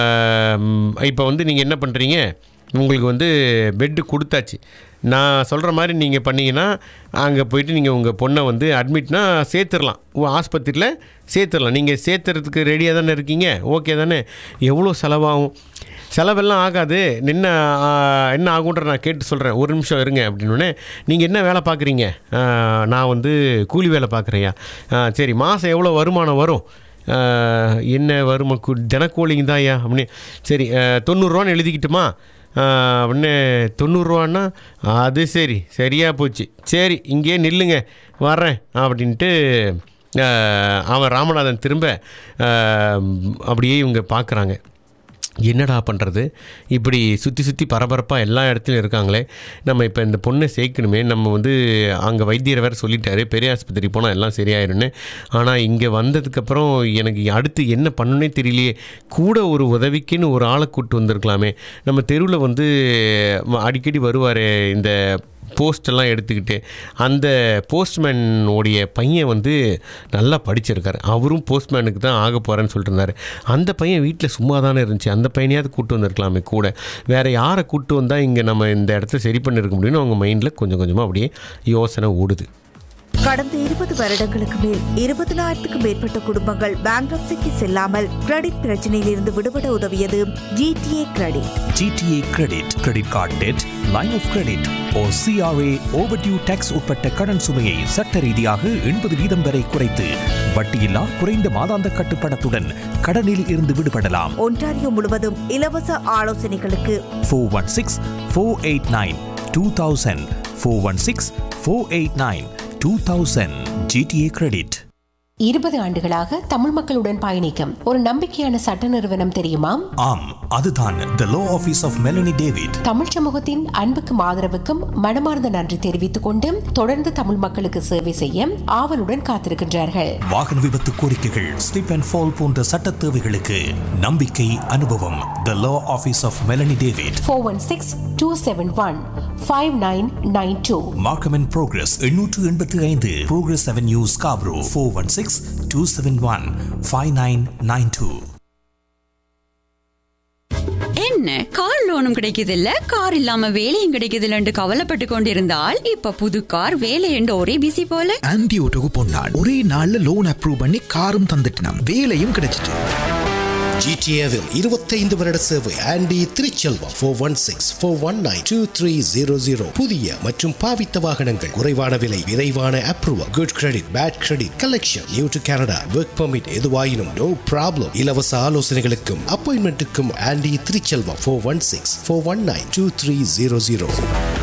இப்போ வந்து நீங்கள் என்ன பண்ணுறீங்க உங்களுக்கு வந்து பெட்டு கொடுத்தாச்சு நான் சொல்கிற மாதிரி நீங்கள் பண்ணீங்கன்னா அங்கே போயிட்டு நீங்கள் உங்கள் பொண்ணை வந்து அட்மிட்னா சேர்த்துடலாம் ஆஸ்பத்திரியில் சேர்த்துடலாம் நீங்கள் சேர்த்துறதுக்கு ரெடியாக தானே இருக்கீங்க ஓகே தானே எவ்வளோ செலவாகும் செலவெல்லாம் ஆகாது என்ன ஆ, என்ன ஆகுன்ற நான் கேட்டு சொல்கிறேன் ஒரு நிமிஷம் இருங்க அப்படின்னோடனே நீங்கள் என்ன வேலை பார்க்குறீங்க நான் வந்து கூலி வேலை பார்க்குறேயா சரி மாதம் எவ்வளோ வருமானம் வரும் ஆ, என்ன வருமா கு- தினக்கூலிங்க தான்யா அப்படின்னு சரி ஆ, தொண்ணூறுரூவான்னு எழுதிக்கிட்டுமா ஆ, அப்படின்னு தொண்ணூறுரூவான்னா அது சரி சரியாக போச்சு சரி இங்கேயே நில்லுங்க வர்றேன் அப்படின்ட்டு ஆ, அவன் ராமநாதன் திரும்ப ஆ, அப்படியே இவங்க பார்க்குறாங்க என்னடா பண்ணுறது இப்படி சுற்றி சுற்றி பரபரப்பாக எல்லா இடத்துலையும் இருக்காங்களே நம்ம இப்போ இந்த பொண்ணை சேர்க்கணுமே நம்ம வந்து அங்கே வைத்தியர் வேறு சொல்லிட்டாரு பெரிய ஆஸ்பத்திரி போனால் எல்லாம் சரியாயிரும்னு ஆனால் இங்கே வந்ததுக்கப்புறம் எனக்கு அடுத்து என்ன பண்ணணுன்னே தெரியலையே கூட ஒரு உதவிக்குன்னு ஒரு ஆளை கூப்பிட்டு வந்திருக்கலாமே நம்ம தெருவில் வந்து ம- அடிக்கடி வருவார் இந்த போஸ்டெல்லாம் எடுத்துக்கிட்டு அந்த போஸ்ட்மேன் உடைய பையன் வந்து நல்லா படிச்சிருக்காரு அவரும் போஸ்ட்மேனுக்கு தான் ஆக போகிறேன்னு சொல்லிட்டு இருந்தாரு அந்த பையன் வீட்டில் சும்மா தானே இருந்துச்சு அந்த பையனையாவது கூட்டு வந்திருக்கலாமே கூட வேறு யாரை கூட்டு வந்தால் இங்கே நம்ம இந்த இடத்த சரி பண்ணியிருக்க முடியும்னு அவங்க மைண்டில் கொஞ்சம் கொஞ்சமாக அப்படியே யோசனை ஓடுது கடந்த இருபது வருடங்களுக்கு மேல் இருபதினாயிரத்துக்கும் மேற்பட்ட குடும்பங்கள் பேங்க்ரப்சிக்கு செல்லாமல் கிரெடிட் பிரச்சனையில் இருந்து விடுபட உதவியது GTA credit GTA credit credit card debt line of credit ஓ சிஆர்ஏ ஓவர்டியூ டேக்ஸ் உட்பட்ட கடன் சுமையை சட்ட ரீதியாக எண்பது வீதம் வரை குறைத்து வட்டியில்லா குறைந்த மாதாந்த கட்டுப்பணத்துடன் கடனில் இருந்து விடுபடலாம் ஒன்டாரியோ முழுவதும் இலவச ஆலோசனைகளுக்கு four one six four eight nine two thousand four one six four eight nine two thousand GTA credit இருபது ஆண்டுகளாக தமிழ் மக்களுடன் பயணிக்கும் ஒரு நம்பிக்கையான சட்ட நிறுவனம் தெரியுமா ஆம் அதுதான் the law office of Melanie David Tamil சமூகத்தின் அன்புக்கும் ஆதரவுக்கும் மனமார்ந்த நன்றி தெரிவித்துக் கொண்டு தொடர்ந்து தமிழ் மக்களுக்கு சேவை செய்ய ஆவலுடன் காத்திருக்கின்றார்கள் வாகன விபத்து கோரிக்கைகள் ஸ்லிப் அண்ட் ஃபால் போன்ற சட்ட தேவைகளுக்கு நம்பிக்கை அனுபவம் the law office of Melanie David four one six two seven one five nine nine two Markham and Progress எண்ணூற்று எண்பத்தி ஐந்து Progress Avenue Scarborough four one six two seven one five nine nine two என்ன car லோனும் கிடைக்குது இல்ல car இல்லாம வேலையும் கிடைக்குது இல்லன்னு கவலைப்பட்டு கொண்டிருந்தால் இப்ப புது கார் வேலை என்று ஒரே பிசி போல ஆன்டி ஓட்டோக்கு பொன்னாள் ஒரே நாள்ல லோன் அப்ரூவ் பண்ணி காரும் தந்துட்டினாம் வேலையும் கிடைச்சிட்டு ஜிடிஏவில் இருபத்தைந்து வருட சேவை Andy Thiruchelvam four one six four one nine two three zero zero புதிய மற்றும் பாவித்த வாகனங்கள் குறைவான விலை விரைவான approval good credit bad credit collection new to Canada work permit எதுவாயினும் நோ ப்ராப்ளம் இலவச ஆலோசனைகளுக்கும் அப்பாயின்மெண்ட்டுக்கும் Andy Thiruchelvam four one six four one nine two three zero zero